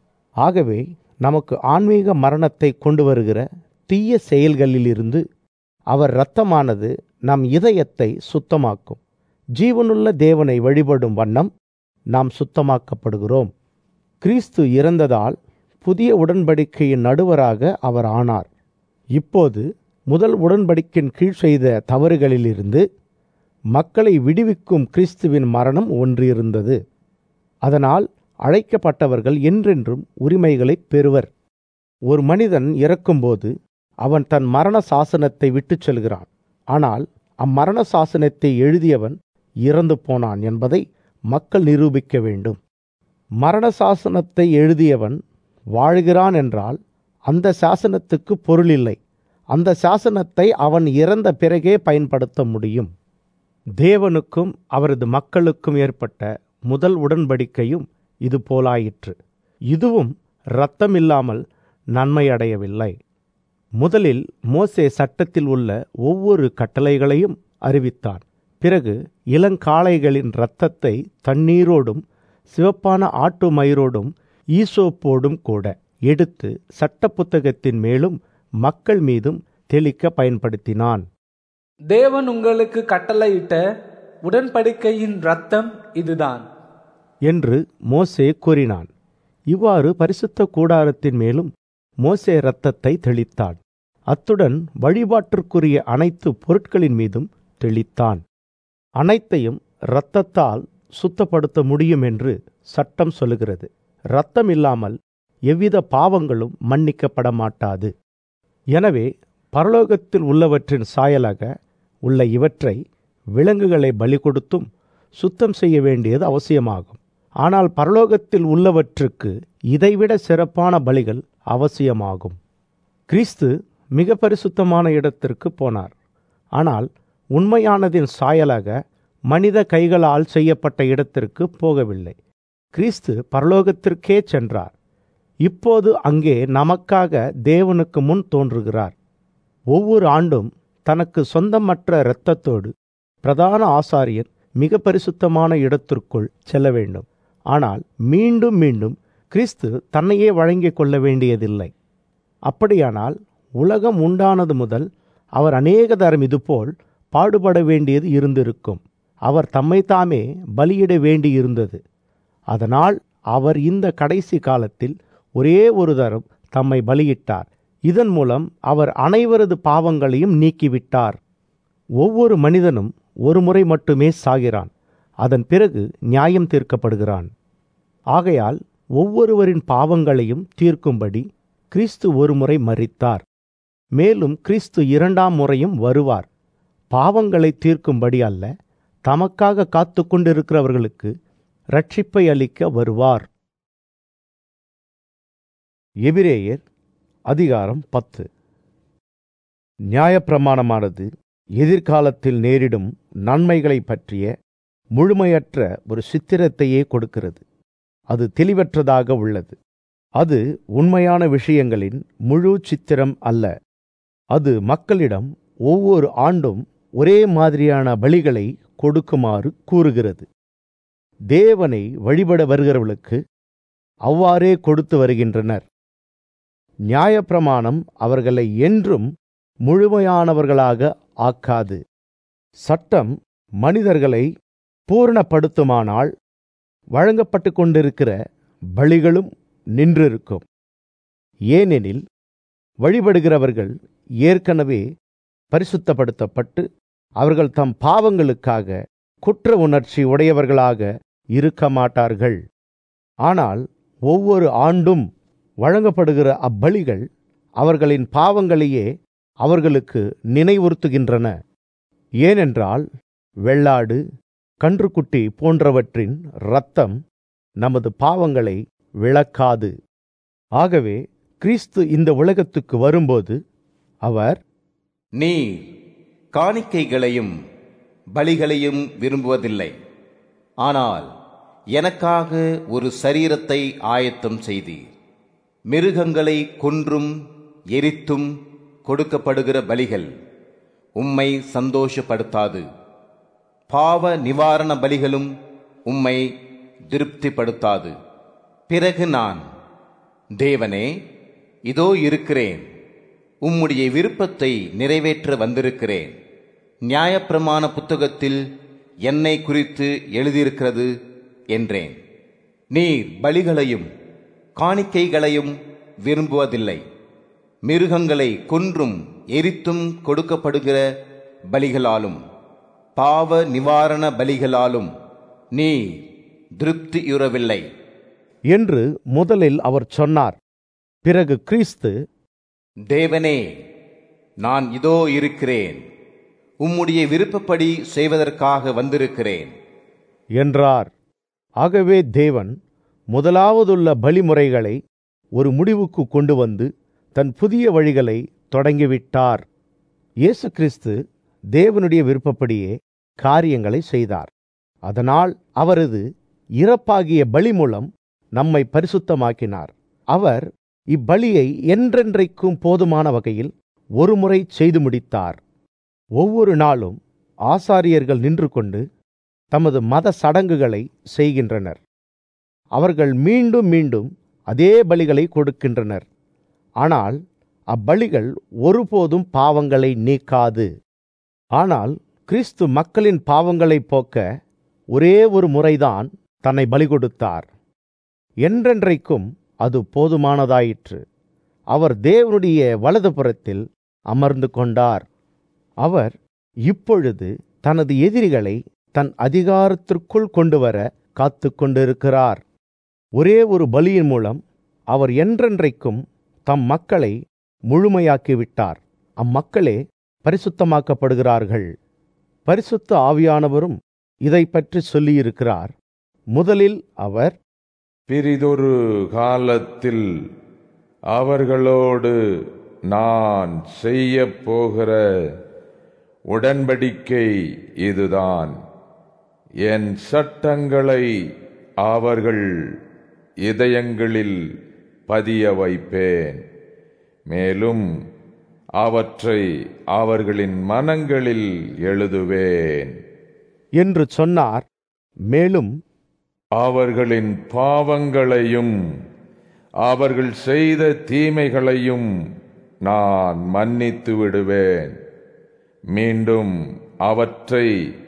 ஆகவே நமக்கு ஆன்மீக மரணத்தை கொண்டு வருகிற தீய செயல்களிலிருந்து அவர் இரத்தமானது நம் இதயத்தை சுத்தமாக்கும் ஜீவனுள்ள தேவனை வழிபடும் வண்ணம் நாம் சுத்தமாக்கப்படுகிறோம் கிறிஸ்து இறந்ததால் புதிய உடன்படிக்கையின் நடுவராக அவர் ஆனார் இப்போது முதல் உடன்படிக்கையின் கீழ் செய்த தவறுகளிலிருந்து மக்களை விடுவிக்கும் கிறிஸ்துவின் மரணம் ஒன்றிருந்தது அதனால் அழைக்கப்பட்டவர்கள் என்றென்றும் உரிமைகளை பெறுவர் ஒரு மனிதன் இறக்கும்போது அவன் தன் மரண சாசனத்தை விட்டுச் செல்கிறான் ஆனால் அம்மரண சாசனத்தை எழுதியவன் இறந்து போனான் என்பதை மக்கள் நிரூபிக்க வேண்டும் மரண சாசனத்தை எழுதியவன் வாழ்கிறான் என்றால் அந்த சாசனத்துக்கு பொருள் இல்லை அந்த சாசனத்தை அவன் இறந்த பிறகே பயன்படுத்த முடியும் தேவனுக்கும் அவரது மக்களுக்கும் ஏற்பட்ட முதல் உடன்படிக்கையும் இது போலாயிற்று இதுவும் இரத்தமில்லாமல் நன்மை அடையவில்லை முதலில் மோசே சட்டத்தில் உள்ள ஒவ்வொரு கட்டளைகளையும் அறிவித்தான் பிறகு இளங்காளைகளின் இரத்தத்தை தண்ணீரோடும் சிவப்பான ஆட்டு மயிரோடும் ஈசோப்போடும் கூட எடுத்து சட்ட புத்தகத்தின் மேலும் மக்கள் மீதும் தெளிக்க பயன்படுத்தினான் தேவன் உங்களுக்கு கட்டளையிட்ட உடன்படிக்கையின் ரத்தம் இதுதான் என்று மோசே கூறினான் இவ்வாறு பரிசுத்த கூடாரத்தின் மேலும் மோசே இரத்தத்தை தெளித்தான் அத்துடன் வழிபாட்டிற்குரிய அனைத்து பொருட்களின் மீதும் தெளித்தான் அனைத்தையும் இரத்தத்தால் சுத்தப்படுத்த முடியும் என்று சட்டம் சொல்லுகிறது இரத்தம் இல்லாமல் எவ்வித பாவங்களும் மன்னிக்கப்பட மாட்டாது எனவே பரலோகத்தில் உள்ளவற்றின் சாயலாக உள்ள இவற்றை விலங்குகளை பலி கொடுத்தும் சுத்தம் செய்ய வேண்டியது அவசியமாகும் ஆனால் பரலோகத்தில் உள்ளவற்றுக்கு இதைவிட சிறப்பான பலிகள் அவசியமாகும் கிறிஸ்து மிக பரிசுத்தமான இடத்திற்கு போனார் ஆனால் உண்மையானதின் சாயலாக மனித கைகளால் செய்யப்பட்ட இடத்திற்கு போகவில்லை கிறிஸ்து பரலோகத்திற்கே சென்றார் இப்போது அங்கே நமக்காக தேவனுக்கு முன் தோன்றுகிறார் ஒவ்வொரு ஆண்டும் தனக்கு சொந்தமற்ற இரத்தத்தோடு பிரதான ஆசாரியன் மிக பரிசுத்தமான இடத்திற்குள் செல்ல வேண்டும் ஆனால் மீண்டும் மீண்டும் கிறிஸ்து தன்னையே வழங்கிக் கொள்ள வேண்டியதில்லை அப்படியானால் உலகம் உண்டானது முதல் அவர் அநேக தரம் இதுபோல் பாடுபட வேண்டியது இருந்திருக்கும் அவர் தம்மைத்தாமே பலியிட வேண்டியிருந்தது அதனால் அவர் இந்த கடைசி காலத்தில் ஒரே ஒரு தரம் தம்மை பலியிட்டார் இதன் மூலம் அவர் அனைவரது பாவங்களையும் நீக்கிவிட்டார் ஒவ்வொரு மனிதனும் ஒரு முறை மட்டுமே சாகிறான் அதன் பிறகு நியாயம் தீர்க்கப்படுகிறான் ஆகையால் ஒவ்வொருவரின் பாவங்களையும் தீர்க்கும்படி கிறிஸ்து ஒரு முறை மறித்தார் மேலும் கிறிஸ்து இரண்டாம் முறையும் வருவார் பாவங்களை தீர்க்கும்படி அல்ல தமக்காக காத்து கொண்டிருக்கிறவர்களுக்கு ரட்சிப்பை அளிக்க வருவார் எபிரேயர் அதிகாரம் பத்து நியாயப்பிரமாணமானது எதிர்காலத்தில் நேரிடும் நன்மைகளை பற்றிய முழுமையற்ற ஒரு சித்திரத்தையே கொடுக்கிறது அது தெளிவற்றதாக உள்ளது அது உண்மையான விஷயங்களின் முழு சித்திரம் அல்ல அது மக்களிடம் ஒவ்வொரு ஆண்டும் ஒரே மாதிரியான பலிகளை கொடுக்குமாறு கூறுகிறது தேவனை வழிபட வருகிறவர்களுக்கு அவ்வாறே கொடுத்து வருகின்றனர் நியாயப்பிரமாணம் அவர்களை என்றும் முழுமையானவர்களாக ஆக்காது சட்டம் மனிதர்களை பூரணப்படுத்துமானால் வழங்கப்பட்டு கொண்டிருக்கிற பலிகளும் நின்றிருக்கும் ஏனெனில் வழிபடுகிறவர்கள் ஏற்கனவே பரிசுத்தப்படுத்தப்பட்டு அவர்கள் தம் பாவங்களுக்காக குற்ற உணர்ச்சி உடையவர்களாக இருக்க மாட்டார்கள் ஆனால் ஒவ்வொரு ஆண்டும் வழங்கப்படுகிற அப்பலிகள் அவர்களின் பாவங்களையே அவர்களுக்கு நினைவுறுத்துகின்றன ஏனென்றால் வெள்ளாடு கன்றுக்குட்டி போன்றவற்றின் இரத்தம் நமது பாவங்களை விளக்காது ஆகவே கிறிஸ்து இந்த உலகத்துக்கு வரும்போது அவர் நீர் காணிக்கைகளையும் பலிகளையும் விரும்புவதில்லை ஆனால் எனக்காக ஒரு சரீரத்தை ஆயத்தம் செய்தீர் மிருகங்களை கொன்றும் எரித்தும் கொடுக்கப்படுகிற பலிகள் உம்மை சந்தோஷப்படுத்தாது பாவ நிவாரண பலிகளும் உம்மை திருப்திப்படுத்தாது பிறகு நான் தேவனே இதோ இருக்கிறேன் உம்முடைய விருப்பத்தை நிறைவேற்ற வந்திருக்கிறேன் நியாயப்பிரமாண புத்தகத்தில் என்னை குறித்து எழுதியிருக்கிறது என்றேன் நீர் பலிகளையும் காணிக்கைகளையும் விரும்புவதில்லை மிருகங்களை கொன்றும் எரித்தும் கொடுக்கப்படுகிற பலிகளாலும் பாவ நிவாரண பலிகளாலும் நீ திருப்தியுறவில்லை என்று முதலில் அவர் சொன்னார் பிறகு கிறிஸ்து தேவனே நான் இதோ இருக்கிறேன் உம்முடைய விருப்பப்படி செய்வதற்காக வந்திருக்கிறேன் என்றார் ஆகவே தேவன் முதலாவதுள்ள பலிமுறைகளை ஒரு முடிவுக்கு கொண்டு வந்து தன் புதிய வழிகளை தொடங்கிவிட்டார் இயேசு கிறிஸ்து தேவனுடைய விருப்பப்படியே காரியங்களை செய்தார் அதனால் அவரது இறப்பாகிய பலி மூலம் நம்மை பரிசுத்தமாக்கினார் அவர் இப்பலியை என்றென்றைக்கும் போதுமான வகையில் ஒருமுறை செய்து முடித்தார் ஒவ்வொரு நாளும் ஆசாரியர்கள் நின்று கொண்டு தமது மத சடங்குகளை செய்கின்றனர் அவர்கள் மீண்டும் மீண்டும் அதே பலிகளை கொடுக்கின்றனர் ஆனால் அப்பலிகள் ஒருபோதும் பாவங்களை நீக்காது ஆனால் கிறிஸ்து மக்களின் பாவங்களை போக்க ஒரே ஒரு முறைதான் தன்னை பலி கொடுத்தார் என்றென்றைக்கும் அது போதுமானதாயிற்று அவர் தேவனுடைய வலதுபுறத்தில் அமர்ந்து கொண்டார் அவர் இப்பொழுது தனது எதிரிகளை தன் அதிகாரத்திற்குள் கொண்டு வர காத்து கொண்டிருக்கிறார் ஒரே ஒரு பலியின் மூலம் அவர் என்றென்றைக்கும் தம் மக்களை முழுமையாக்கிவிட்டார் அம்மக்களே பரிசுத்தமாக்கப்படுகிறார்கள் பரிசுத்த ஆவியானவரும் இதை பற்றி சொல்லியிருக்கிறார் முதலில் அவர் பிரிதொரு காலத்தில் அவர்களோடு நான் செய்ய போகிற உடன்படிக்கை இதுதான் என் சட்டங்களை அவர்கள் இதயங்களில் பதிய வைப்பேன் மேலும் அவற்றை அவர்களின் மனங்களில் எழுதுவேன் என்று சொன்னார் மேலும் அவர்களின் பாவங்களையும் அவர்கள் செய்த தீமைகளையும் நான் மன்னித்து விடுவேன் மீண்டும் அவற்றை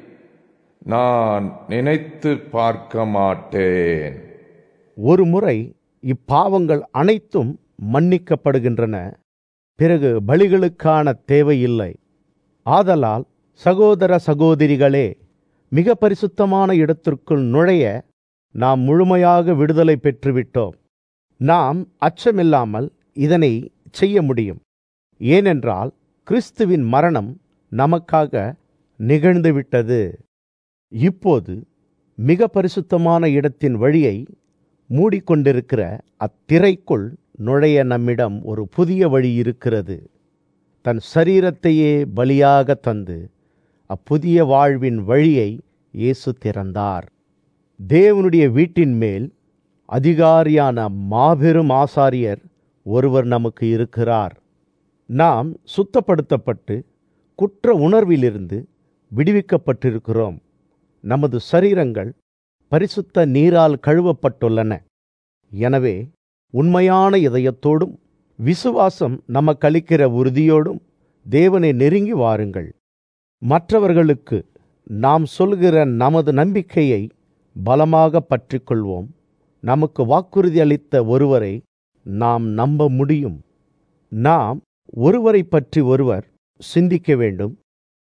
நான் நினைத்து பார்க்க மாட்டேன் ஒரு முறை இப்பாவங்கள் அனைத்தும் மன்னிக்கப்படுகின்றன பிறகு பலிகளுக்கான தேவையில்லை ஆதலால் சகோதர சகோதரிகளே மிக பரிசுத்தமான இடத்திற்குள் நுழைய நாம் முழுமையாக விடுதலை பெற்றுவிட்டோம் நாம் அச்சமில்லாமல் இதனை செய்ய முடியும் ஏனென்றால் கிறிஸ்துவின் மரணம் நமக்காக நிகழ்ந்துவிட்டது இப்போது மிக பரிசுத்தமான இடத்தின் வழியை மூடிக்கொண்டிருக்கிற அத்திரைக்குள் நுழைய நம்மிடம் ஒரு புதிய வழி இருக்கிறது தன் சரீரத்தையே பலியாக தந்து அப்புதிய வாழ்வின் வழியை இயேசு திறந்தார் தேவனுடைய வீட்டின் மேல் அதிகாரியான மாபெரும் ஆசாரியர் ஒருவர் நமக்கு இருக்கிறார் நாம் சுத்தப்படுத்தப்பட்டு குற்ற உணர்விலிருந்து விடுவிக்கப்பட்டிருக்கிறோம் நமது சரீரங்கள் பரிசுத்த நீரால் கழுவப்பட்டுள்ளன எனவே உண்மையான இதயத்தோடும் விசுவாசம் நமக்களிக்கிற உறுதியோடும் தேவனை நெருங்கி வாருங்கள் மற்றவர்களுக்கு நாம் சொல்கிற நமது நம்பிக்கையை பலமாக பற்றிக்கொள்வோம் நமக்கு வாக்குறுதி அளித்த ஒருவரை நாம் நம்ப முடியும் நாம் ஒருவரை பற்றி ஒருவர் சிந்திக்க வேண்டும்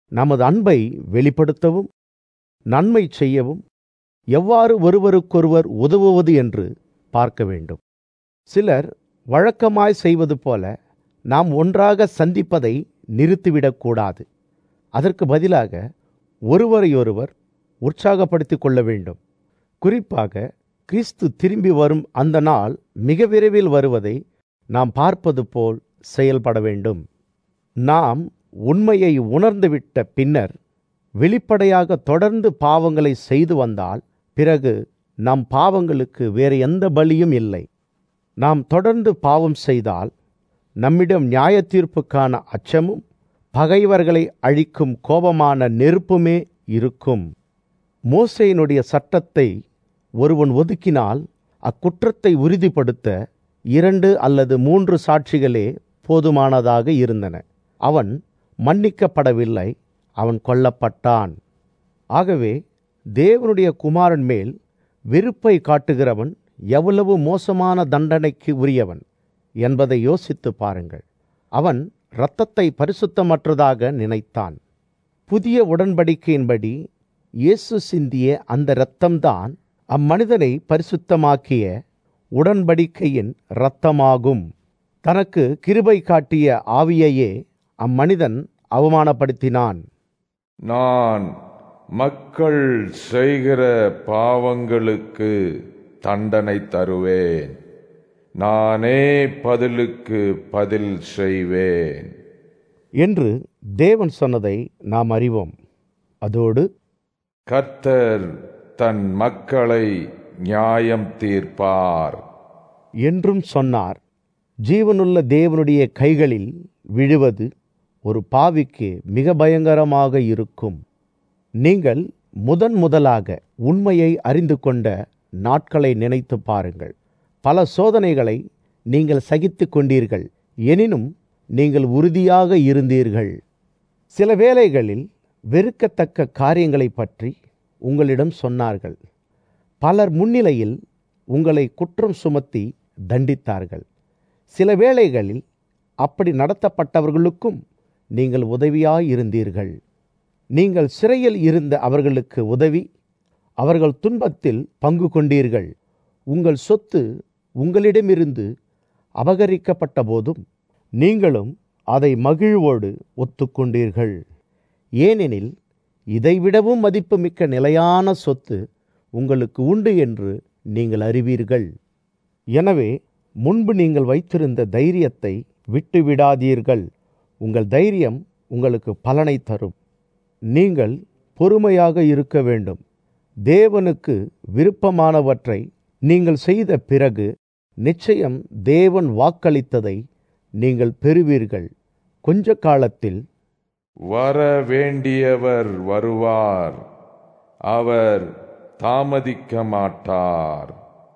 நமது அன்பை வெளிப்படுத்தவும் நன்மை செய்யவும் எவ்வாறு ஒருவருக்கொருவர் உதவுவது என்று பார்க்க வேண்டும் சிலர் வழக்கமாய் செய்வது போல நாம் ஒன்றாக சந்திப்பதை நிறுத்திவிடக்கூடாது அதற்கு பதிலாக ஒருவரையொருவர் உற்சாகப்படுத்திக் கொள்ள வேண்டும் குறிப்பாக கிறிஸ்து திரும்பி வரும் அந்த நாள் மிக விரைவில் வருவதை நாம் பார்ப்பது போல் செயல்பட வேண்டும் நாம் உண்மையை உணர்ந்துவிட்ட பின்னர் வெளிப்படையாக தொடர்ந்து பாவங்களை செய்து வந்தால் பிறகு நம் பாவங்களுக்கு வேறு எந்த பலியும் இல்லை நாம் தொடர்ந்து பாவம் செய்தால் நம்மிடம் நியாய தீர்ப்புக்கான அச்சமும் பகைவர்களை அழிக்கும் கோபமான நெருப்புமே இருக்கும் மோசையினுடைய சட்டத்தை ஒருவன் ஒதுக்கினால் அக்குற்றத்தை உறுதிப்படுத்த இரண்டு அல்லது மூன்று சாட்சிகளே போதுமானதாக இருந்தன அவன் மன்னிக்கப்படவில்லை அவன் கொல்லப்பட்டான் ஆகவே தேவனுடைய குமாரன் மேல் வெறுப்பை காட்டுகிறவன் எவ்வளவு மோசமான தண்டனைக்கு உரியவன் என்பதை யோசித்து பாருங்கள் அவன் இரத்தத்தை பரிசுத்தமற்றதாக நினைத்தான் புதிய உடன்படிக்கையின்படி இயேசு சிந்திய அந்த இரத்தம்தான் அம்மனிதனை பரிசுத்தமாக்கிய உடன்படிக்கையின் இரத்தமாகும் தனக்கு கிருபை காட்டிய ஆவியையே அம்மனிதன் அவமானப்படுத்தினான் நான் மக்கள் செய்கிற பாவங்களுக்கு தண்டனை தருவேன் நானே பதிலுக்கு பதில் செய்வேன் என்று தேவன் சொன்னதை நாம் அறிவோம் அதோடு கர்த்தர் தன் மக்களை நியாயம் தீர்ப்பார் என்றும் சொன்னார் ஜீவனுள்ள தேவனுடைய கைகளில் விழுவது ஒரு பாவிக்கு மிக பயங்கரமாக இருக்கும் நீங்கள் முதன் முதலாக உண்மையை அறிந்து கொண்ட நாட்களை நினைத்து பாருங்கள் பல சோதனைகளை நீங்கள் சகித்து கொண்டீர்கள் எனினும் நீங்கள் உறுதியாக இருந்தீர்கள் சில வேளைகளில் வெறுக்கத்தக்க காரியங்களை பற்றி உங்களிடம் சொன்னார்கள் பலர் முன்னிலையில் உங்களை குற்றம் சுமத்தி தண்டித்தார்கள் சில வேளைகளில் அப்படி நடத்தப்பட்டவர்களுக்கும் நீங்கள் உதவியாயிருந்தீர்கள் நீங்கள் சிறையில் இருந்த அவர்களுக்கு உதவி அவர்கள் துன்பத்தில் பங்கு கொண்டீர்கள் உங்கள் சொத்து உங்களிடமிருந்து அபகரிக்கப்பட்ட போதும் நீங்களும் அதை மகிழ்வோடு ஒத்துக்கொண்டீர்கள் ஏனெனில் இதைவிடவும் மதிப்புமிக்க நிலையான சொத்து உங்களுக்கு உண்டு என்று நீங்கள் அறிவீர்கள் எனவே முன்பு நீங்கள் வைத்திருந்த தைரியத்தை விட்டுவிடாதீர்கள் உங்கள் தைரியம் உங்களுக்கு பலனை தரும் நீங்கள் பொறுமையாக இருக்க வேண்டும் தேவனுக்கு விருப்பமானவற்றை நீங்கள் செய்த பிறகு நிச்சயம் தேவன் வாக்களித்ததை நீங்கள் பெறுவீர்கள் கொஞ்ச காலத்தில் வர வேண்டியவர் வருவார் அவர் தாமதிக்க மாட்டார்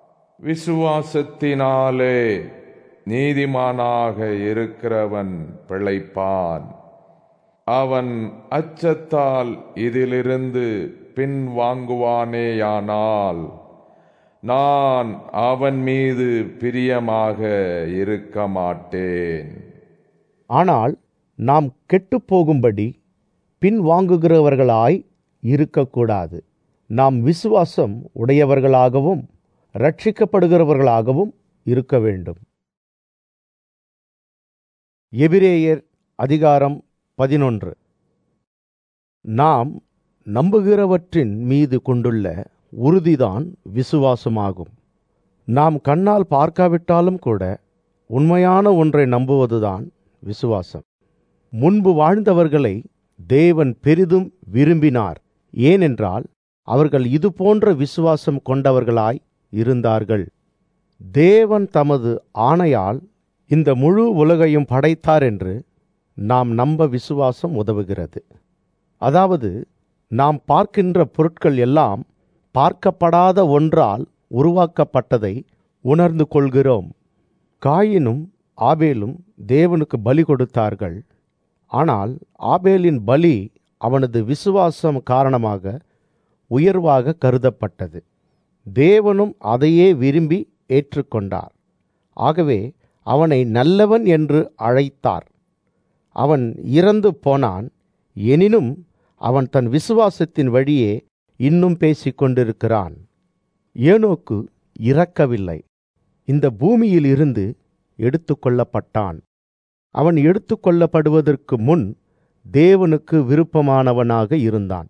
விசுவாசத்தினாலே நீதிமானாக இருக்கிறவன் பிழைப்பான் அவன் அச்சத்தால் இதிலிருந்து பின் வாங்குவானேயானால் நான் அவன் மீது பிரியமாக இருக்க மாட்டேன் ஆனால் நாம் கெட்டுப்போகும்படி பின்வாங்குகிறவர்களாய் இருக்கக்கூடாது நாம் விசுவாசம் உடையவர்களாகவும் ரட்சிக்கப்படுகிறவர்களாகவும் இருக்க வேண்டும் எபிரேயர் அதிகாரம் பதினொன்று நாம் நம்புகிறவற்றின் மீது கொண்டுள்ள உறுதிதான் விசுவாசமாகும் நாம் கண்ணால் பார்க்காவிட்டாலும் கூட உண்மையான ஒன்றை நம்புவதுதான் விசுவாசம் முன்பு வாழ்ந்தவர்களை தேவன் பெரிதும் விரும்பினார் ஏனென்றால் அவர்கள் இது போன்ற விசுவாசம் கொண்டவர்களாய் இருந்தார்கள் தேவன் தமது ஆணையால் இந்த முழு உலகையும் படைத்தார் என்று நாம் நம்ப விசுவாசம் உதவுகிறது அதாவது நாம் பார்க்கின்ற பொருட்கள் எல்லாம் பார்க்கப்படாத ஒன்றால் உருவாக்கப்பட்டதை உணர்ந்து கொள்கிறோம் காயினும் ஆபேலும் தேவனுக்கு பலி கொடுத்தார்கள் ஆனால் ஆபேலின் பலி அவனது விசுவாசம் காரணமாக உயர்வாக கருதப்பட்டது தேவனும் அதையே விரும்பி ஏற்றுக்கொண்டார் ஆகவே அவனை நல்லவன் என்று அழைத்தார் அவன் இறந்து போனான் எனினும் அவன் தன் விசுவாசத்தின் வழியே இன்னும் பேசிக் கொண்டிருக்கிறான் ஏனோக்கு இறக்கவில்லை இந்த பூமியில் இருந்து எடுத்துக்கொள்ளப்பட்டான் அவன் எடுத்துக்கொள்ளப்படுவதற்கு முன் தேவனுக்கு விருப்பமானவனாக இருந்தான்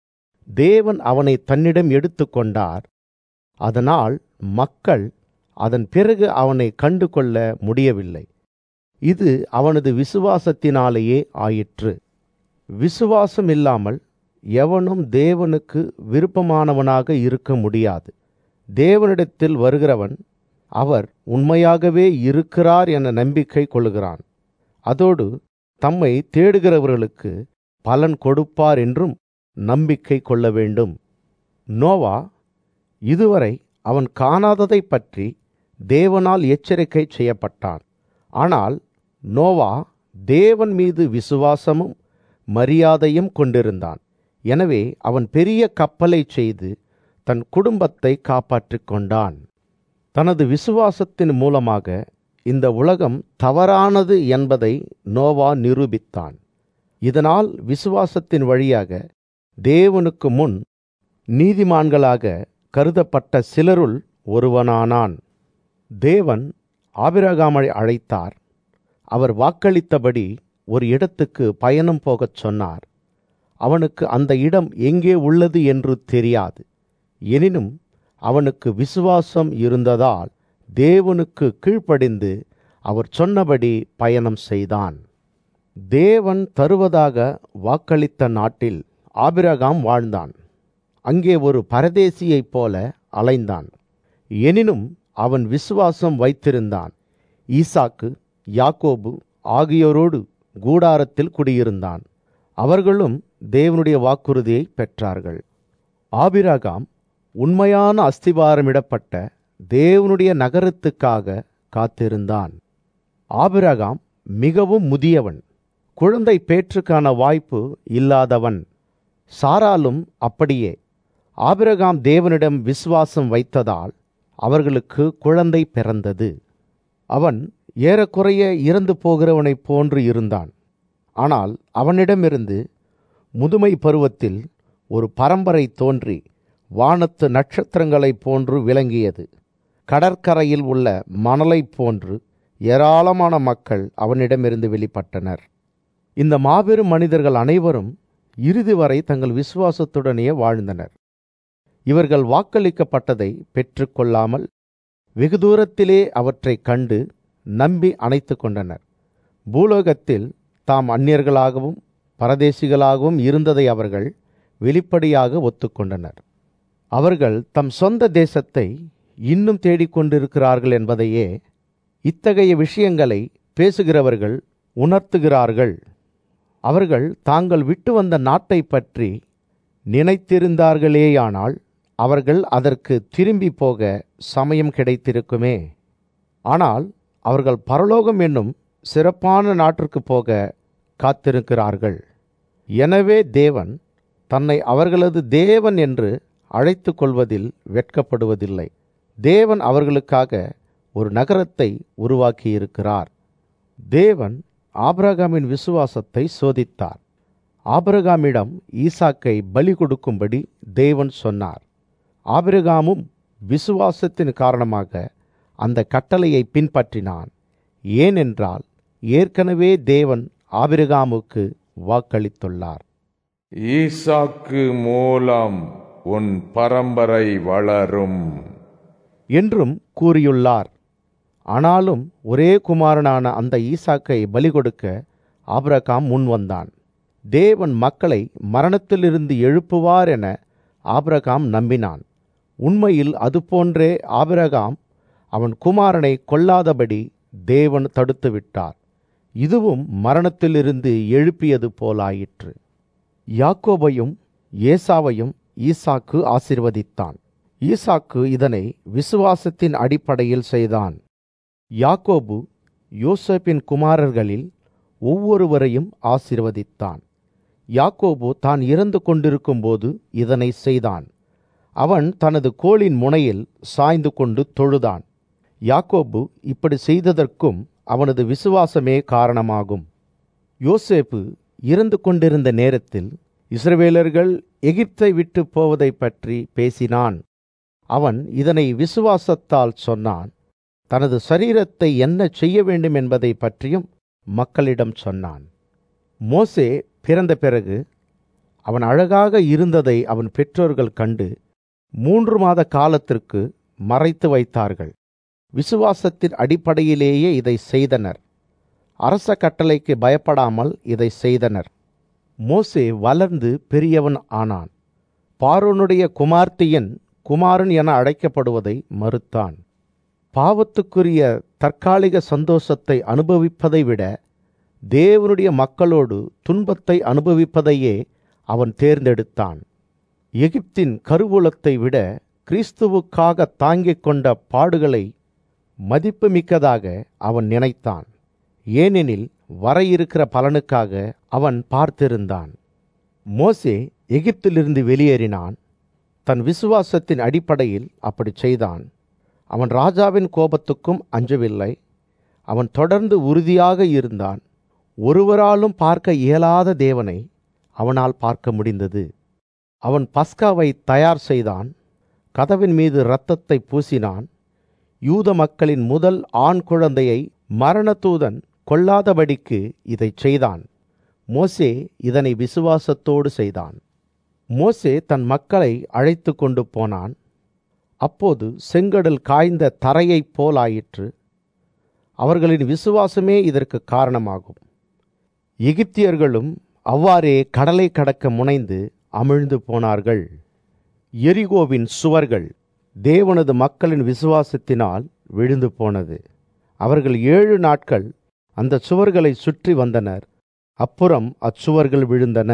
தேவன் அவனை தன்னிடம் எடுத்துக்கொண்டார் அதனால் மக்கள் அதன் பிறகு அவனை கண்டு கொள்ள முடியவில்லை இது அவனது விசுவாசத்தினாலேயே ஆயிற்று விசுவாசம் இல்லாமல் எவனும் தேவனுக்கு விருப்பமானவனாக இருக்க முடியாது தேவனிடத்தில் வருகிறவன் அவர் உண்மையாகவே இருக்கிறார் என நம்பிக்கை கொள்கிறான் அதோடு தம்மை தேடுகிறவர்களுக்கு பலன் கொடுப்பார் என்றும் நம்பிக்கை கொள்ள வேண்டும் நோவா இதுவரை அவன் காணாததை பற்றி தேவனால் எச்சரிக்கை செய்யப்பட்டான் ஆனால் நோவா தேவன் மீது விசுவாசமும் மரியாதையும் கொண்டிருந்தான் எனவே அவன் பெரிய கப்பலை செய்து தன் குடும்பத்தை காப்பாற்றிக் கொண்டான் தனது விசுவாசத்தின் மூலமாக இந்த உலகம் தவறானது என்பதை நோவா நிரூபித்தான் இதனால் விசுவாசத்தின் வழியாக தேவனுக்கு முன் நீதிமான்களாக கருதப்பட்ட சிலருள் ஒருவனானான் தேவன் ஆபிரகாமை அழைத்தார் அவர் வாக்களித்தபடி ஒரு இடத்துக்கு பயணம் போகச் சொன்னார் அவனுக்கு அந்த இடம் எங்கே உள்ளது என்று தெரியாது எனினும் அவனுக்கு விசுவாசம் இருந்ததால் தேவனுக்கு கீழ்ப்படிந்து அவர் சொன்னபடி பயணம் செய்தான் தேவன் தருவதாக வாக்களித்த நாட்டில் ஆபிரகாம் வாழ்ந்தான் அங்கே ஒரு பரதேசியைப் போல அலைந்தான் எனினும் அவன் விசுவாசம் வைத்திருந்தான் ஈசாக்கு யாக்கோபு ஆகியோரோடு கூடாரத்தில் குடியிருந்தான் அவர்களும் தேவனுடைய வாக்குறுதியை பெற்றார்கள் ஆபிரகாம் உண்மையான அஸ்திபாரமிடப்பட்ட தேவனுடைய நகரத்துக்காக காத்திருந்தான் ஆபிரகாம் மிகவும் முதியவன் குழந்தை பேற்றுக்கான வாய்ப்பு இல்லாதவன் சாராலும் அப்படியே ஆபிரகாம் தேவனிடம் விசுவாசம் வைத்ததால் அவர்களுக்கு குழந்தை பிறந்தது அவன் ஏறக்குறைய இறந்து போகிறவனைப் போன்று இருந்தான் ஆனால் அவனிடமிருந்து முதுமை பருவத்தில் ஒரு பரம்பரை தோன்றி வானத்து நட்சத்திரங்களைப் போன்று விளங்கியது கடற்கரையில் உள்ள மணலைப் போன்று ஏராளமான மக்கள் அவனிடமிருந்து வெளிப்பட்டனர் இந்த மாபெரும் மனிதர்கள் அனைவரும் இறுதி வரை தங்கள் விசுவாசத்துடனே வாழ்ந்தனர் இவர்கள் வாக்களிக்கப்பட்டதை பெற்றுக்கொள்ளாமல் வெகு தூரத்திலே அவற்றைக் கண்டு நம்பி அணைத்து கொண்டனர் பூலோகத்தில் தாம் அந்நியர்களாகவும் பரதேசிகளாகவும் இருந்ததை அவர்கள் வெளிப்படையாக ஒத்துக்கொண்டனர் அவர்கள் தம் சொந்த தேசத்தை இன்னும் தேடிக்கொண்டிருக்கிறார்கள் என்பதையே இத்தகைய விஷயங்களை பேசுகிறவர்கள் உணர்த்துகிறார்கள் அவர்கள் தாங்கள் விட்டு வந்த நாட்டை பற்றி நினைத்திருந்தார்களேயானால் அவர்கள் அதற்கு திரும்பி போக சமயம் கிடைத்திருக்குமே ஆனால் அவர்கள் பரலோகம் என்னும் சிறப்பான நாட்டிற்கு போக காத்திருக்கிறார்கள் எனவே தேவன் தன்னை அவர்களது தேவன் என்று அழைத்து கொள்வதில் வெட்கப்படுவதில்லை தேவன் அவர்களுக்காக ஒரு நகரத்தை உருவாக்கியிருக்கிறார் தேவன் ஆபிரகாமின் விசுவாசத்தை சோதித்தார் ஆபிரகாமிடம் ஈசாக்கை பலி கொடுக்கும்படி தேவன் சொன்னார் ஆபிரகாமும் விசுவாசத்தின் காரணமாக அந்த கட்டளையை பின்பற்றினான் ஏனென்றால் ஏற்கனவே தேவன் ஆபிரகாமுக்கு வாக்களித்துள்ளார் ஈசாக்கு மூலம் உன் பரம்பரை வளரும் என்றும் கூறியுள்ளார் ஆனாலும் ஒரே குமாரனான அந்த ஈசாக்கை பலி கொடுக்க ஆபிரகாம் முன்வந்தான் தேவன் மக்களை மரணத்திலிருந்து எழுப்புவார் என ஆபிரகாம் நம்பினான் உண்மையில் அதுபோன்றே ஆபிரகாம் அவன் குமாரனை கொல்லாதபடி தேவன் தடுத்து விட்டார் இதுவும் மரணத்திலிருந்து எழுப்பியது போலாயிற்று யாக்கோபையும் ஏசாவையும் ஈசாக்கு ஆசிர்வதித்தான் ஈசாக்கு இதனை விசுவாசத்தின் அடிப்படையில் செய்தான் யாக்கோபு யோசேப்பின் குமாரர்களில் ஒவ்வொருவரையும் ஆசிர்வதித்தான் யாக்கோபு தான் இறந்து கொண்டிருக்கும்போது இதனை செய்தான் அவன் தனது கோலின் முனையில் சாய்ந்து கொண்டு தொழுதான் யாக்கோபு இப்படி செய்ததற்கும் அவனது விசுவாசமே காரணமாகும் யோசேப்பு இருந்து கொண்டிருந்த நேரத்தில் இஸ்ரவேலர்கள் எகிப்தை விட்டு போவதை பற்றி பேசினான் அவன் இதனை விசுவாசத்தால் சொன்னான் தனது சரீரத்தை என்ன செய்ய வேண்டும் என்பதை பற்றியும் மக்களிடம் சொன்னான் மோசே பிறந்த பிறகு அவன் அழகாக இருந்ததை அவன் பெற்றோர்கள் கண்டு மூன்று மாத காலத்திற்கு மறைத்து வைத்தார்கள் விசுவாசத்தின் அடிப்படையிலேயே இதை செய்தனர் அரச கட்டளைக்கு பயப்படாமல் இதை செய்தனர் மோசே வளர்ந்து பெரியவன் ஆனான் பார்வனுடைய குமார்த்தியன் குமாரன் என அழைக்கப்படுவதை மறுத்தான் பாவத்துக்குரிய தற்காலிக சந்தோஷத்தை அனுபவிப்பதை விட தேவனுடைய மக்களோடு துன்பத்தை அனுபவிப்பதையே அவன் தேர்ந்தெடுத்தான் எகிப்தின் கருவூலத்தை விட கிறிஸ்துவுக்காக தாங்கிக் கொண்ட பாடுகளை மதிப்புமிக்கதாக அவன் நினைத்தான் ஏனெனில் வர இருக்கிற பலனுக்காக அவன் பார்த்திருந்தான் மோசே எகிப்திலிருந்து வெளியேறினான் தன் விசுவாசத்தின் அடிப்படையில் அப்படி செய்தான் அவன் ராஜாவின் கோபத்துக்கும் அஞ்சவில்லை அவன் தொடர்ந்து உறுதியாக இருந்தான் ஒருவராலும் பார்க்க இயலாத தேவனை அவனால் பார்க்க முடிந்தது அவன் பஸ்காவை தயார் செய்தான் கதவின் மீது இரத்தத்தை பூசினான் யூத மக்களின் முதல் ஆண் குழந்தையை மரணதூதன் கொல்லாதபடிக்கு இதைச் செய்தான் மோசே இதனை விசுவாசத்தோடு செய்தான் மோசே தன் மக்களை அழைத்து கொண்டு போனான் அப்போது செங்கடல் காய்ந்த தரையைப் போலாயிற்று அவர்களின் விசுவாசமே இதற்கு காரணமாகும் எகிப்தியர்களும் அவ்வாறே கடலை கடக்க முனைந்து அமிழ்ந்து போனார்கள் எரிகோவின் சுவர்கள் தேவனது மக்களின் விசுவாசத்தினால் விழுந்து போனது அவர்கள் ஏழு நாட்கள் அந்த சுவர்களை சுற்றி வந்தனர் அப்புறம் அச்சுவர்கள் விழுந்தன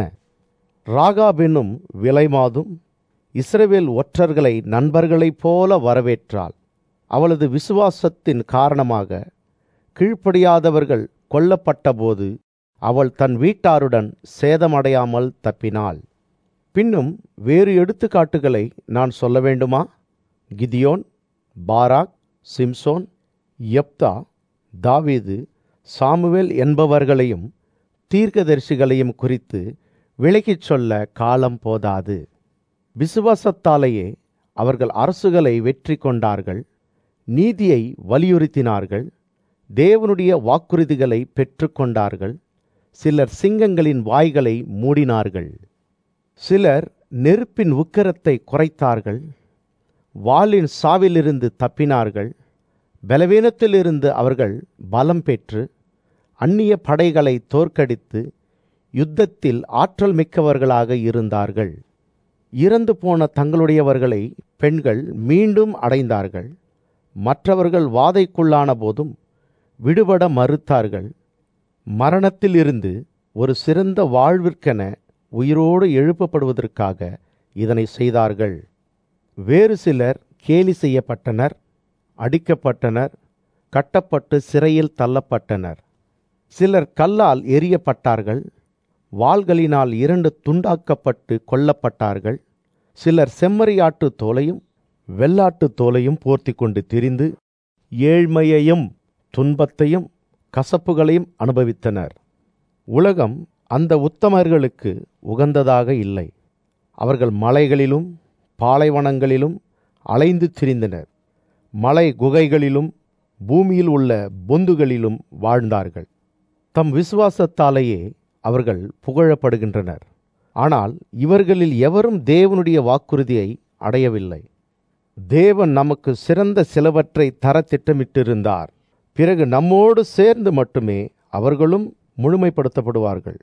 ராகாபெனும் விலைமாதும் இஸ்ரவேல் ஒற்றர்களை நண்பர்களைப் போல வரவேற்றாள் அவளது விசுவாசத்தின் காரணமாக கீழ்ப்படியாதவர்கள் கொல்லப்பட்டபோது அவள் தன் வீட்டாருடன் சேதமடையாமல் தப்பினாள் பின்னும் வேறு எடுத்துக்காட்டுகளை நான் சொல்ல வேண்டுமா கிதியோன் பாராக் சிம்சோன் யப்தா தாவீது சாமுவேல் என்பவர்களையும் தீர்க்கதரிசிகளையும் குறித்து விலகிச் சொல்ல காலம் போதாது விசுவாசத்தாலேயே அவர்கள் அரசுகளை வெற்றி கொண்டார்கள் நீதியை வலியுறுத்தினார்கள் தேவனுடைய வாக்குறுதிகளை பெற்றுக்கொண்டார்கள் சிலர் சிங்கங்களின் வாய்களை மூடினார்கள் சிலர் நெருப்பின் உக்கிரத்தை குறைத்தார்கள் வாளின் சாவிலிருந்து தப்பினார்கள் பலவீனத்திலிருந்து அவர்கள் பலம் பெற்று அந்நிய படைகளை தோற்கடித்து யுத்தத்தில் ஆற்றல் மிக்கவர்களாக இருந்தார்கள் இறந்து போன தங்களுடையவர்களை பெண்கள் மீண்டும் அடைந்தார்கள் மற்றவர்கள் வாதைக்குள்ளான போதும் விடுபட மறுத்தார்கள் மரணத்திலிருந்து ஒரு சிறந்த வாழ்விற்கென உயிரோடு எழுப்பப்படுவதற்காக இதனை செய்தார்கள் வேறு சிலர் கேலி செய்யப்பட்டனர் அடிக்கப்பட்டனர் கட்டப்பட்டு சிறையில் தள்ளப்பட்டனர் சிலர் கல்லால் எரியப்பட்டார்கள் வாள்களினால் இரண்டு துண்டாக்கப்பட்டு கொல்லப்பட்டார்கள் சிலர் செம்மறியாட்டு தோலையும் வெள்ளாட்டு தோலையும் போர்த்தி கொண்டு திரிந்து ஏழ்மையையும் துன்பத்தையும் கசப்புகளையும் அனுபவித்தனர் உலகம் அந்த உத்தமர்களுக்கு உகந்ததாக இல்லை அவர்கள் மலைகளிலும் பாலைவனங்களிலும் அலைந்து திரிந்தனர் மலை குகைகளிலும் பூமியில் உள்ள பொந்துகளிலும் வாழ்ந்தார்கள் தம் விசுவாசத்தாலேயே அவர்கள் புகழப்படுகின்றனர் ஆனால் இவர்களில் எவரும் தேவனுடைய வாக்குறுதியை அடையவில்லை தேவன் நமக்கு சிறந்த சிலவற்றை தர திட்டமிட்டிருந்தார் பிறகு நம்மோடு சேர்ந்து மட்டுமே அவர்களும் முழுமைப்படுத்தப்படுவார்கள்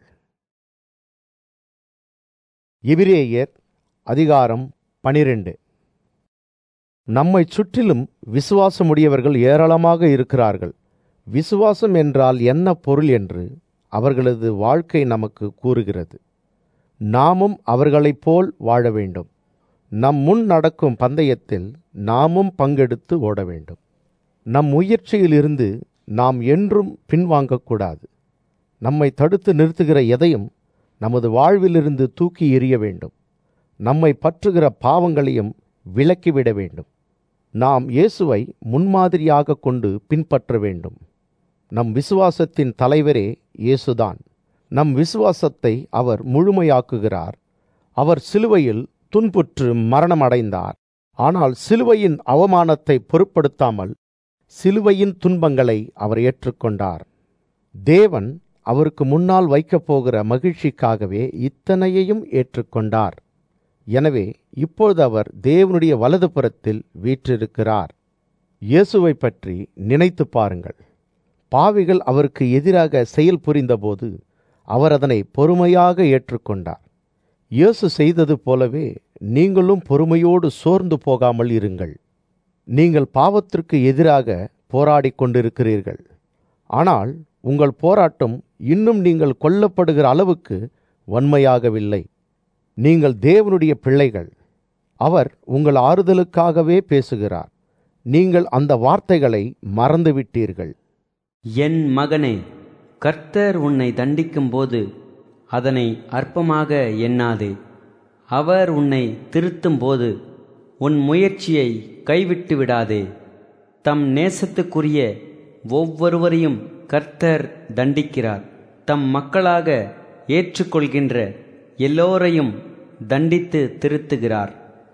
எபிரேயர் அதிகாரம் பனிரெண்டு நம்மை சுற்றிலும் விசுவாசமுடையவர்கள் ஏராளமாக இருக்கிறார்கள் விசுவாசம் என்றால் என்ன பொருள் என்று அவர்களது வாழ்க்கை நமக்கு கூறுகிறது நாமும் அவர்களைப் போல் வாழ வேண்டும் நம் முன் நடக்கும் பந்தயத்தில் நாமும் பங்கெடுத்து ஓட வேண்டும் நம் முயற்சியிலிருந்து நாம் என்றும் பின்வாங்கக்கூடாது நம்மை தடுத்து நிறுத்துகிற எதையும் நமது வாழ்விலிருந்து தூக்கி எறிய வேண்டும் நம்மை பற்றுகிற பாவங்களையும் விலக்கிவிட வேண்டும் நாம் இயேசுவை முன்மாதிரியாக கொண்டு பின்பற்ற வேண்டும் நம் விசுவாசத்தின் தலைவரே இயேசுதான் நம் விசுவாசத்தை அவர் முழுமையாக்குகிறார் அவர் சிலுவையில் துன்புற்று மரணமடைந்தார் ஆனால் சிலுவையின் அவமானத்தை பொருட்படுத்தாமல் சிலுவையின் துன்பங்களை அவர் ஏற்றுக்கொண்டார் தேவன் அவருக்கு முன்னால் வைக்கப் போகிற மகிழ்ச்சிக்காகவே இத்தனையையும் ஏற்றுக்கொண்டார் எனவே இப்பொழுது அவர் தேவனுடைய வலதுபுறத்தில் வீற்றிருக்கிறார் இயேசுவை பற்றி நினைத்து பாருங்கள் பாவிகள் அவருக்கு எதிராக செயல் புரிந்தபோது அவர் அதனை பொறுமையாக ஏற்றுக்கொண்டார் இயேசு செய்தது போலவே நீங்களும் பொறுமையோடு சோர்ந்து போகாமல் இருங்கள் நீங்கள் பாவத்திற்கு எதிராக போராடிக் கொண்டிருக்கிறீர்கள் ஆனால் உங்கள் போராட்டம் இன்னும் நீங்கள் கொல்லப்படுகிற அளவுக்கு வன்மையாகவில்லை நீங்கள் தேவனுடைய பிள்ளைகள் அவர் உங்கள் ஆறுதலுக்காகவே பேசுகிறார் நீங்கள் அந்த வார்த்தைகளை மறந்துவிட்டீர்கள் என் மகனே கர்த்தர் உன்னை தண்டிக்கும்போது அதனை அற்பமாக எண்ணாதே அவர் உன்னை திருத்தும்போது உன் முயற்சியை கைவிட்டு விடாதே தம் நேசத்துக்குரிய ஒவ்வொருவரையும் கர்த்தர் தண்டிக்கிறார் தம் மக்களாக ஏற்றுக்கொள்கின்ற எல்லோரையும் தண்டித்து திருத்துகிறார்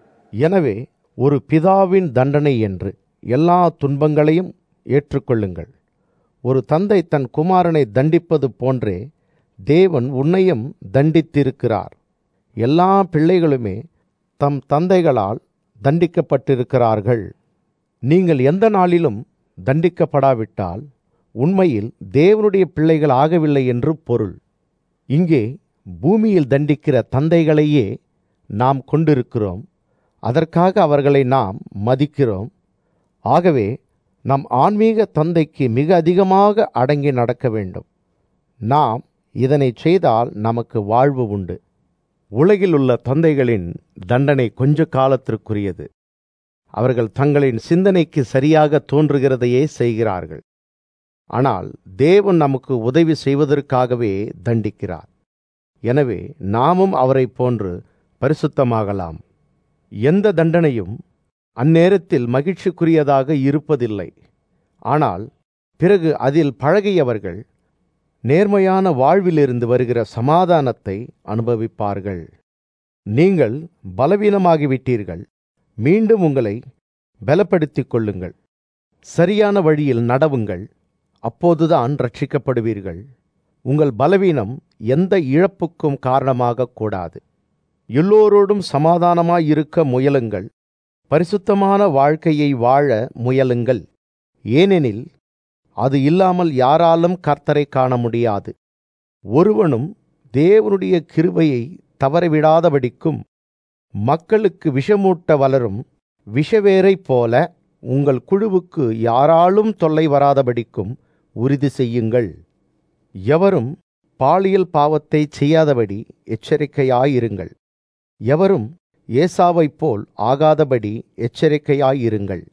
எனவே ஒரு பிதாவின் தண்டனை என்று எல்லா துன்பங்களையும் ஏற்றுக்கொள்ளுங்கள் ஒரு தந்தை தன் குமாரனை தண்டிப்பது போன்றே தேவன் உன்னையும் தண்டித்திருக்கிறார் எல்லா பிள்ளைகளுமே தம் தந்தைகளால் தண்டிக்கப்பட்டிருக்கிறார்கள் நீங்கள் எந்த நாளிலும் தண்டிக்கப்படாவிட்டால் உண்மையில் தேவனுடைய பிள்ளைகள் ஆகவில்லை என்று பொருள் இங்கே பூமியில் தண்டிக்கிற தந்தைகளையே நாம் கொண்டிருக்கிறோம் அதற்காக அவர்களை நாம் மதிக்கிறோம் ஆகவே நம் ஆன்மீக தந்தைக்கு மிக அதிகமாக அடங்கி நடக்க வேண்டும் நாம் இதனை செய்தால் நமக்கு வாழ்வு உண்டு உலகில் உள்ள தந்தைகளின் தண்டனை கொஞ்ச காலத்திற்குரியது அவர்கள் தங்களின் சிந்தனைக்கு சரியாக தோன்றுகிறதையே செய்கிறார்கள் ஆனால் தேவன் நமக்கு உதவி செய்வதற்காகவே தண்டிக்கிறார் எனவே நாமும் அவரைப் போன்று பரிசுத்தமாகலாம் எந்த தண்டனையும் அந்நேரத்தில் மகிழ்ச்சிக்குரியதாக இருப்பதில்லை ஆனால் பிறகு அதில் பழகியவர்கள் நேர்மையான வாழ்விலிருந்து வருகிற சமாதானத்தை அனுபவிப்பார்கள் நீங்கள் பலவீனமாகிவிட்டீர்கள் மீண்டும் உங்களை பலப்படுத்திக் கொள்ளுங்கள் சரியான வழியில் நடவுங்கள் அப்போதுதான் ரட்சிக்கப்படுவீர்கள் உங்கள் பலவீனம் எந்த இழப்புக்கும் காரணமாகக் கூடாது எல்லோரோடும் சமாதானமாயிருக்க முயலுங்கள் பரிசுத்தமான வாழ்க்கையை வாழ முயலுங்கள் ஏனெனில் அது இல்லாமல் யாராலும் கர்த்தரை காண முடியாது ஒருவனும் தேவனுடைய கிருபையை தவறவிடாதபடிக்கும் மக்களுக்கு விஷமூட்ட வளரும் விஷவேரைப் போல உங்கள் குழுவுக்கு யாராலும் தொல்லை வராதபடிக்கும் உறுதி செய்யுங்கள் எவரும் பாலியல் பாவத்தை செய்யாதபடி எச்சரிக்கையாயிருங்கள் எவரும் ஏசாவைப் போல் ஆகாதபடி எச்சரிக்கையாயிருங்கள்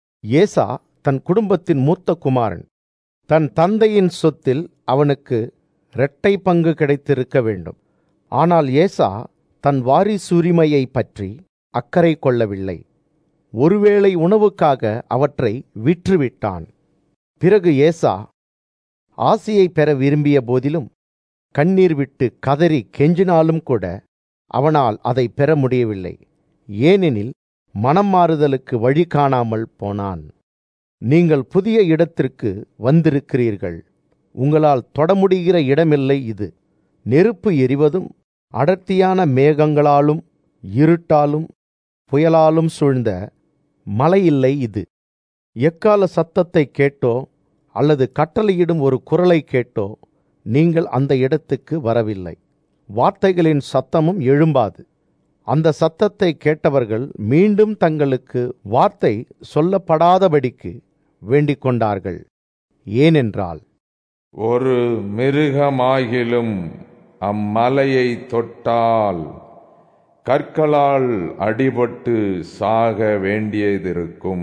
ஏசா தன் குடும்பத்தின் மூத்த குமாரன் தன் தந்தையின் சொத்தில் அவனுக்கு இரட்டை பங்கு கிடைத்திருக்க வேண்டும் ஆனால் ஏசா தன் வாரிசுரிமையை பற்றி அக்கறை கொள்ளவில்லை ஒருவேளை உணவுக்காக அவற்றை விற்றுவிட்டான் பிறகு ஏசா ஆசியை பெற விரும்பிய போதிலும் கண்ணீர் விட்டு கதறி கெஞ்சினாலும் கூட அவனால் அதை பெற முடியவில்லை ஏனெனில் மனம் மாறுதலுக்கு வழி காணாமல் போனான் நீங்கள் புதிய இடத்திற்கு வந்திருக்கிறீர்கள் உங்களால் தொட முடிகிற இடமில்லை இது நெருப்பு எரிவதும் அடர்த்தியான மேகங்களாலும் இருட்டாலும் புயலாலும் சூழ்ந்த மலையில்லை இது எக்கால சத்தத்தை கேட்டோ அல்லது கட்டளையிடும் ஒரு குரலை கேட்டோ நீங்கள் அந்த இடத்துக்கு வரவில்லை வார்த்தைகளின் சத்தமும் எழும்பாது அந்த சத்தத்தை கேட்டவர்கள் மீண்டும் தங்களுக்கு வார்த்தை சொல்லப்படாதபடிக்கு வேண்டிக் கொண்டார்கள் ஏனென்றால் ஒரு மிருகமாகிலும் அம்மலையை தொட்டால் கற்களால் அடிபட்டு சாக வேண்டியதிருக்கும்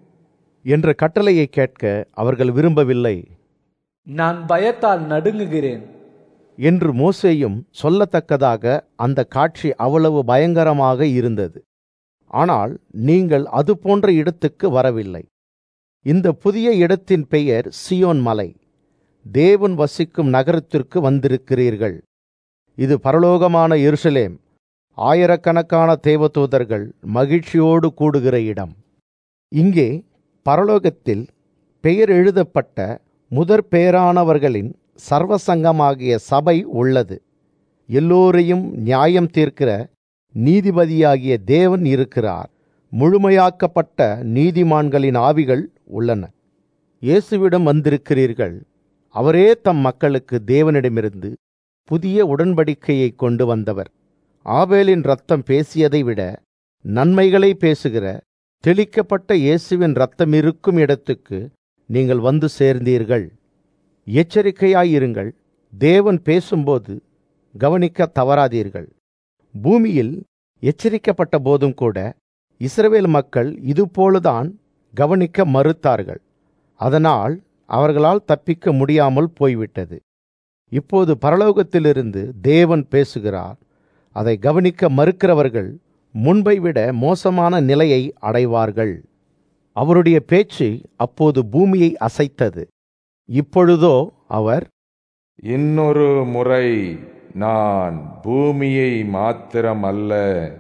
என்ற கட்டளையை கேட்க அவர்கள் விரும்பவில்லை நான் பயத்தால் நடுங்குகிறேன் என்று மோசேயும் சொல்லத்தக்கதாக அந்த காட்சி அவ்வளவு பயங்கரமாக இருந்தது ஆனால் நீங்கள் அது போன்ற இடத்துக்கு வரவில்லை இந்த புதிய இடத்தின் பெயர் சியோன் மலை தேவன் வசிக்கும் நகரத்திற்கு வந்திருக்கிறீர்கள் இது பரலோகமான எருசலேம் ஆயிரக்கணக்கான தேவதூதர்கள் மகிழ்ச்சியோடு கூடுகிற இடம் இங்கே பரலோகத்தில் பெயர் எழுதப்பட்ட முதற் பேரானவர்களின் சர்வசங்கமாகிய சபை உள்ளது எல்லோரையும் நியாயம் தீர்க்கிற நீதிபதியாகிய தேவன் இருக்கிறார் முழுமையாக்கப்பட்ட நீதிமான்களின் ஆவிகள் உள்ளன இயேசுவிடம் வந்திருக்கிறீர்கள் அவரே தம் மக்களுக்கு தேவனிடமிருந்து புதிய உடன்படிக்கையை கொண்டு வந்தவர் ஆபேலின் ரத்தம் பேசியதை விட நன்மைகளை பேசுகிற தெளிக்கப்பட்ட இயேசுவின் ரத்தம் இருக்கும் இடத்துக்கு நீங்கள் வந்து சேர்ந்தீர்கள் எச்சரிக்கையாயிருங்கள் தேவன் பேசும்போது கவனிக்க தவறாதீர்கள் பூமியில் எச்சரிக்கப்பட்ட போதும் கூட இஸ்ரவேல் மக்கள் இதுபோலதான் கவனிக்க மறுத்தார்கள் அதனால் அவர்களால் தப்பிக்க முடியாமல் போய்விட்டது இப்போது பரலோகத்திலிருந்து தேவன் பேசுகிறார் அதை கவனிக்க மறுக்கிறவர்கள் முன்பை விட மோசமான நிலையை அடைவார்கள் அவருடைய பேச்சு அப்போது பூமியை அசைத்தது இப்பொழுதோ அவர் இன்னொரு முறை நான் பூமியை மாத்திரமல்ல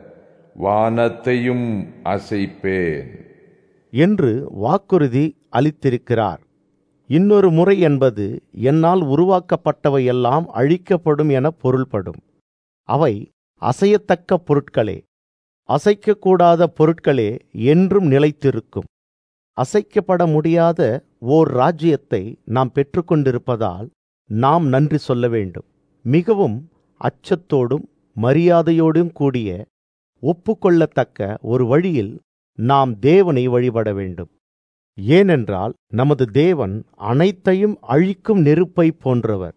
வானத்தையும் அசைப்பேன் என்று வாக்குறுதி அளித்திருக்கிறார் இன்னொரு முறை என்பது என்னால் உருவாக்கப்பட்டவையெல்லாம் அழிக்கப்படும் என பொருள்படும் அவை அசையத்தக்க பொருட்களே அசைக்கக்கூடாத பொருட்களே என்றும் நிலைத்திருக்கும் அசைக்கப்பட முடியாத ஓர் ராஜ்யத்தை நாம் பெற்றுக்கொண்டிருப்பதால் நாம் நன்றி சொல்ல வேண்டும் மிகவும் அச்சத்தோடும் மரியாதையோடும் கூடிய ஒப்புக்கொள்ளத்தக்க ஒரு வழியில் நாம் தேவனை வழிபட வேண்டும் ஏனென்றால் நமது தேவன் அனைத்தையும் அழிக்கும் நெருப்பை போன்றவர்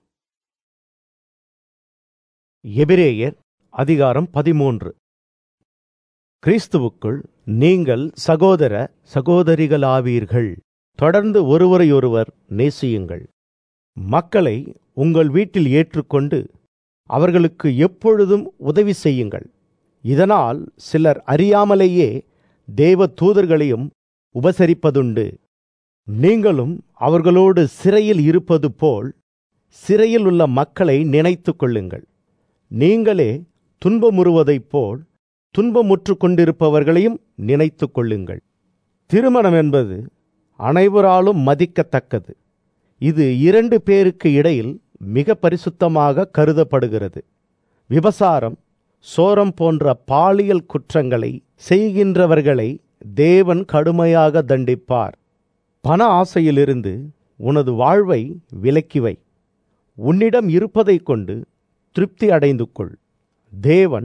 எபிரேயர் அதிகாரம் பதிமூன்று கிறிஸ்துவுக்குள் நீங்கள் சகோதர சகோதரிகளாவீர்கள் தொடர்ந்து ஒருவரையொருவர் நேசியுங்கள் மக்களை உங்கள் வீட்டில் ஏற்றுக்கொண்டு அவர்களுக்கு எப்பொழுதும் உதவி செய்யுங்கள் இதனால் சிலர் அறியாமலேயே தேவ தூதர்களையும் உபசரிப்பதுண்டு நீங்களும் அவர்களோடு சிறையில் இருப்பது போல் சிறையில் உள்ள மக்களை நினைத்து கொள்ளுங்கள் நீங்களே துன்பமுறுவதைப் போல் துன்பமுற்று கொண்டிருப்பவர்களையும் நினைத்து கொள்ளுங்கள் திருமணம் என்பது அனைவராலும் மதிக்கத்தக்கது இது இரண்டு பேருக்கு இடையில் மிக பரிசுத்தமாக கருதப்படுகிறது விபசாரம் சோரம் போன்ற பாலியல் குற்றங்களை செய்கின்றவர்களை தேவன் கடுமையாக தண்டிப்பார் பண ஆசையிலிருந்து உனது வாழ்வை விலக்கிவை உன்னிடம் இருப்பதைக் கொண்டு திருப்தி அடைந்து கொள் தேவன்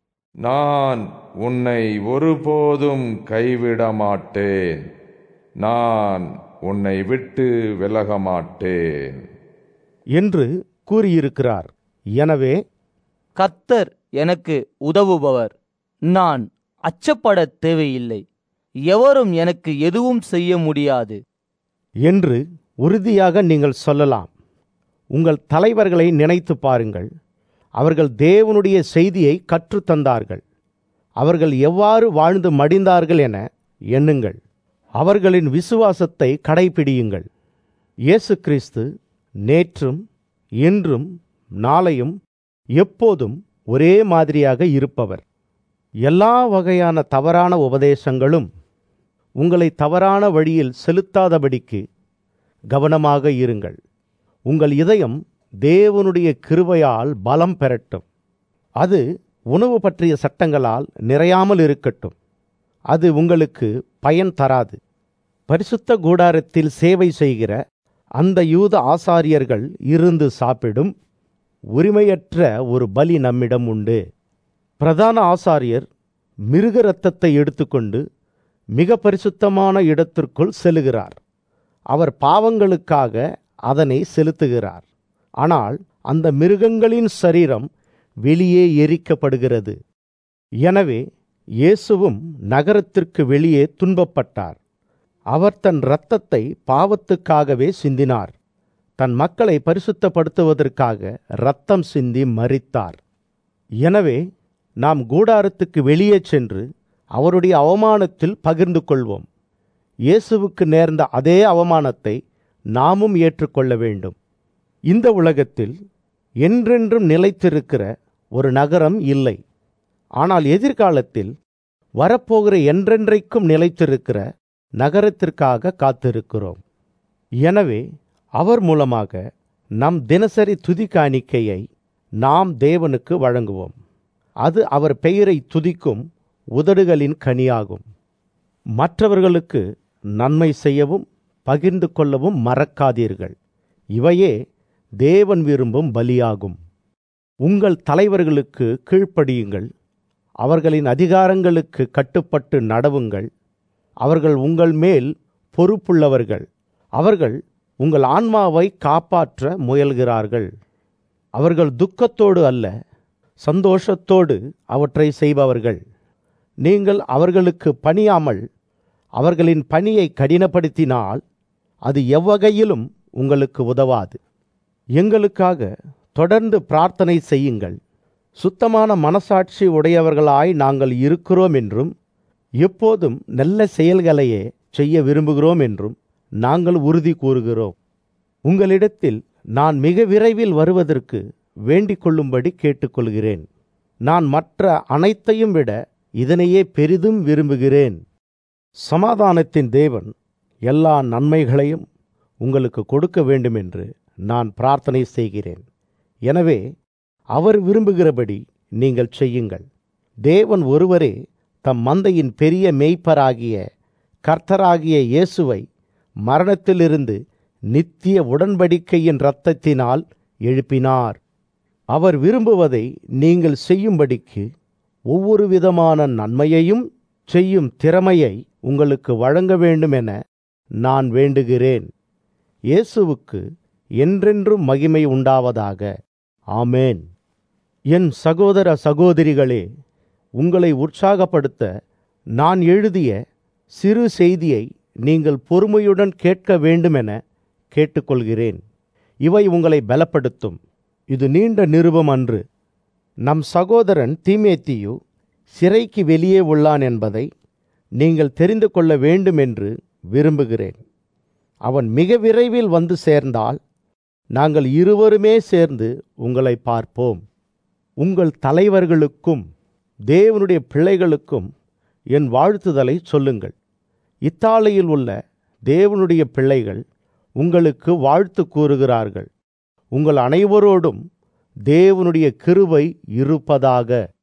நான் உன்னை ஒருபோதும் கைவிட மாட்டேன் நான் உன்னை விட்டு விலக மாட்டேன் என்று கூறியிருக்கிறார் எனவே கர்த்தர் எனக்கு உதவுபவர் நான் அச்சப்படத் தேவையில்லை எவரும் எனக்கு எதுவும் செய்ய முடியாது என்று உறுதியாக நீங்கள் சொல்லலாம் உங்கள் தலைவர்களை நினைத்து பாருங்கள் அவர்கள் தேவனுடைய செய்தியை கற்றுத்தந்தார்கள் அவர்கள் எவ்வாறு வாழ்ந்து மடிந்தார்கள் என எண்ணுங்கள் அவர்களின் விசுவாசத்தை கடைபிடியுங்கள் இயேசு கிறிஸ்து நேற்றும் இன்றும் நாளையும் எப்போதும் ஒரே மாதிரியாக இருப்பவர் எல்லா வகையான தவறான உபதேசங்களும் உங்களை தவறான வழியில் செலுத்தாதபடிக்கு கவனமாக இருங்கள் உங்கள் இதயம் தேவனுடைய கிருபையால் பலம் பெறட்டும் அது உணவு பற்றிய சட்டங்களால் நிறையாமல் இருக்கட்டும் அது உங்களுக்கு பயன் தராது பரிசுத்த கூடாரத்தில் சேவை செய்கிற அந்த யூத ஆசாரியர்கள் இருந்து சாப்பிடும் உரிமையற்ற ஒரு பலி நம்மிடம் உண்டு பிரதான ஆசாரியர் மிருக இரத்தத்தை எடுத்துக்கொண்டு மிக பரிசுத்தமான இடத்திற்குள் செல்லுகிறார் அவர் பாவங்களுக்காக அதனை செலுத்துகிறார் ஆனால் அந்த மிருகங்களின் சரீரம் வெளியே எரிக்கப்படுகிறது எனவே இயேசுவும் நகரத்திற்கு வெளியே துன்பப்பட்டார் அவர் தன் இரத்தத்தை பாவத்துக்காகவே சிந்தினார் தன் மக்களை பரிசுத்தப்படுத்துவதற்காக இரத்தம் சிந்தி மரித்தார் எனவே நாம் கூடாரத்துக்கு வெளியே சென்று அவருடைய அவமானத்தில் பகிர்ந்து கொள்வோம் இயேசுவுக்கு நேர்ந்த அதே அவமானத்தை நாமும் ஏற்றுக்கொள்ள வேண்டும் இந்த உலகத்தில் என்றென்றும் நிலைத்திருக்கிற ஒரு நகரம் இல்லை ஆனால் எதிர்காலத்தில் வரப்போகிற என்றென்றைக்கும் நிலைத்திருக்கிற நகரத்திற்காக காத்திருக்கிறோம் எனவே அவர் மூலமாக நம் தினசரி துதி காணிக்கையை நாம் தேவனுக்கு வழங்குவோம் அது அவர் பெயரை துதிக்கும் உதடுகளின் கனியாகும் மற்றவர்களுக்கு நன்மை செய்யவும் பகிர்ந்து கொள்ளவும் மறக்காதீர்கள் இவையே தேவன் விரும்பும் பலியாகும் உங்கள் தலைவர்களுக்கு கீழ்ப்படியுங்கள் அவர்களின் அதிகாரங்களுக்கு கட்டுப்பட்டு நடவுங்கள் அவர்கள் உங்கள் மேல் பொறுப்புள்ளவர்கள் அவர்கள் உங்கள் ஆன்மாவை காப்பாற்ற முயல்கிறார்கள் அவர்கள் துக்கத்தோடு அல்ல சந்தோஷத்தோடு அவற்றை செய்பவர்கள் நீங்கள் அவர்களுக்கு பணியாமல் அவர்களின் பணியை கடினப்படுத்தினால் அது எவ்வகையிலும் உங்களுக்கு உதவாது எங்களுக்காக தொடர்ந்து பிரார்த்தனை செய்யுங்கள் சுத்தமான மனசாட்சி உடையவர்களாய் நாங்கள் இருக்கிறோம் என்றும் எப்போதும் நல்ல செயல்களையே செய்ய விரும்புகிறோம் என்றும் நாங்கள் உறுதி கூறுகிறோம் உங்களிடத்தில் நான் மிக விரைவில் வருவதற்கு வேண்டிக் கொள்ளும்படி கேட்டுக்கொள்கிறேன் நான் மற்ற அனைத்தையும் விட இதனையே பெரிதும் விரும்புகிறேன் சமாதானத்தின் தேவன் எல்லா நன்மைகளையும் உங்களுக்கு கொடுக்க வேண்டும் என்று நான் பிரார்த்தனை செய்கிறேன் எனவே அவர் விரும்புகிறபடி நீங்கள் செய்யுங்கள் தேவன் ஒருவரே தம் மந்தையின் பெரிய மேய்ப்பராகிய கர்த்தராகிய இயேசுவை மரணத்திலிருந்து நித்திய உடன்படிக்கையின் இரத்தத்தினால் எழுப்பினார் அவர் விரும்புவதை நீங்கள் செய்யும்படிக்கு ஒவ்வொரு விதமான நன்மையையும் செய்யும் திறமையை உங்களுக்கு வழங்க வேண்டும் என நான் வேண்டுகிறேன் இயேசுவுக்கு என்றென்றும் மகிமை உண்டாவதாக ஆமேன் என் சகோதர சகோதரிகளே உங்களை உற்சாகப்படுத்த நான் எழுதிய சிறு செய்தியை நீங்கள் பொறுமையுடன் கேட்க வேண்டுமென கேட்டுக்கொள்கிறேன் இவை உங்களை பலப்படுத்தும் இது நீண்ட நிருபம் அன்று நம் சகோதரன் தீமேத்தியு சிறைக்கு வெளியே உள்ளான் என்பதை நீங்கள் தெரிந்து கொள்ள வேண்டும் என்று விரும்புகிறேன் அவன் மிக விரைவில் வந்து சேர்ந்தால் நாங்கள் இருவருமே சேர்ந்து உங்களை பார்ப்போம் உங்கள் தலைவர்களுக்கும் தேவனுடைய பிள்ளைகளுக்கும் என் வாழ்த்துதலை சொல்லுங்கள் இத்தாலியில் உள்ள தேவனுடைய பிள்ளைகள் உங்களுக்கு வாழ்த்து கூறுகிறார்கள் உங்கள் அனைவரோடும் தேவனுடைய கிருபை இருப்பதாக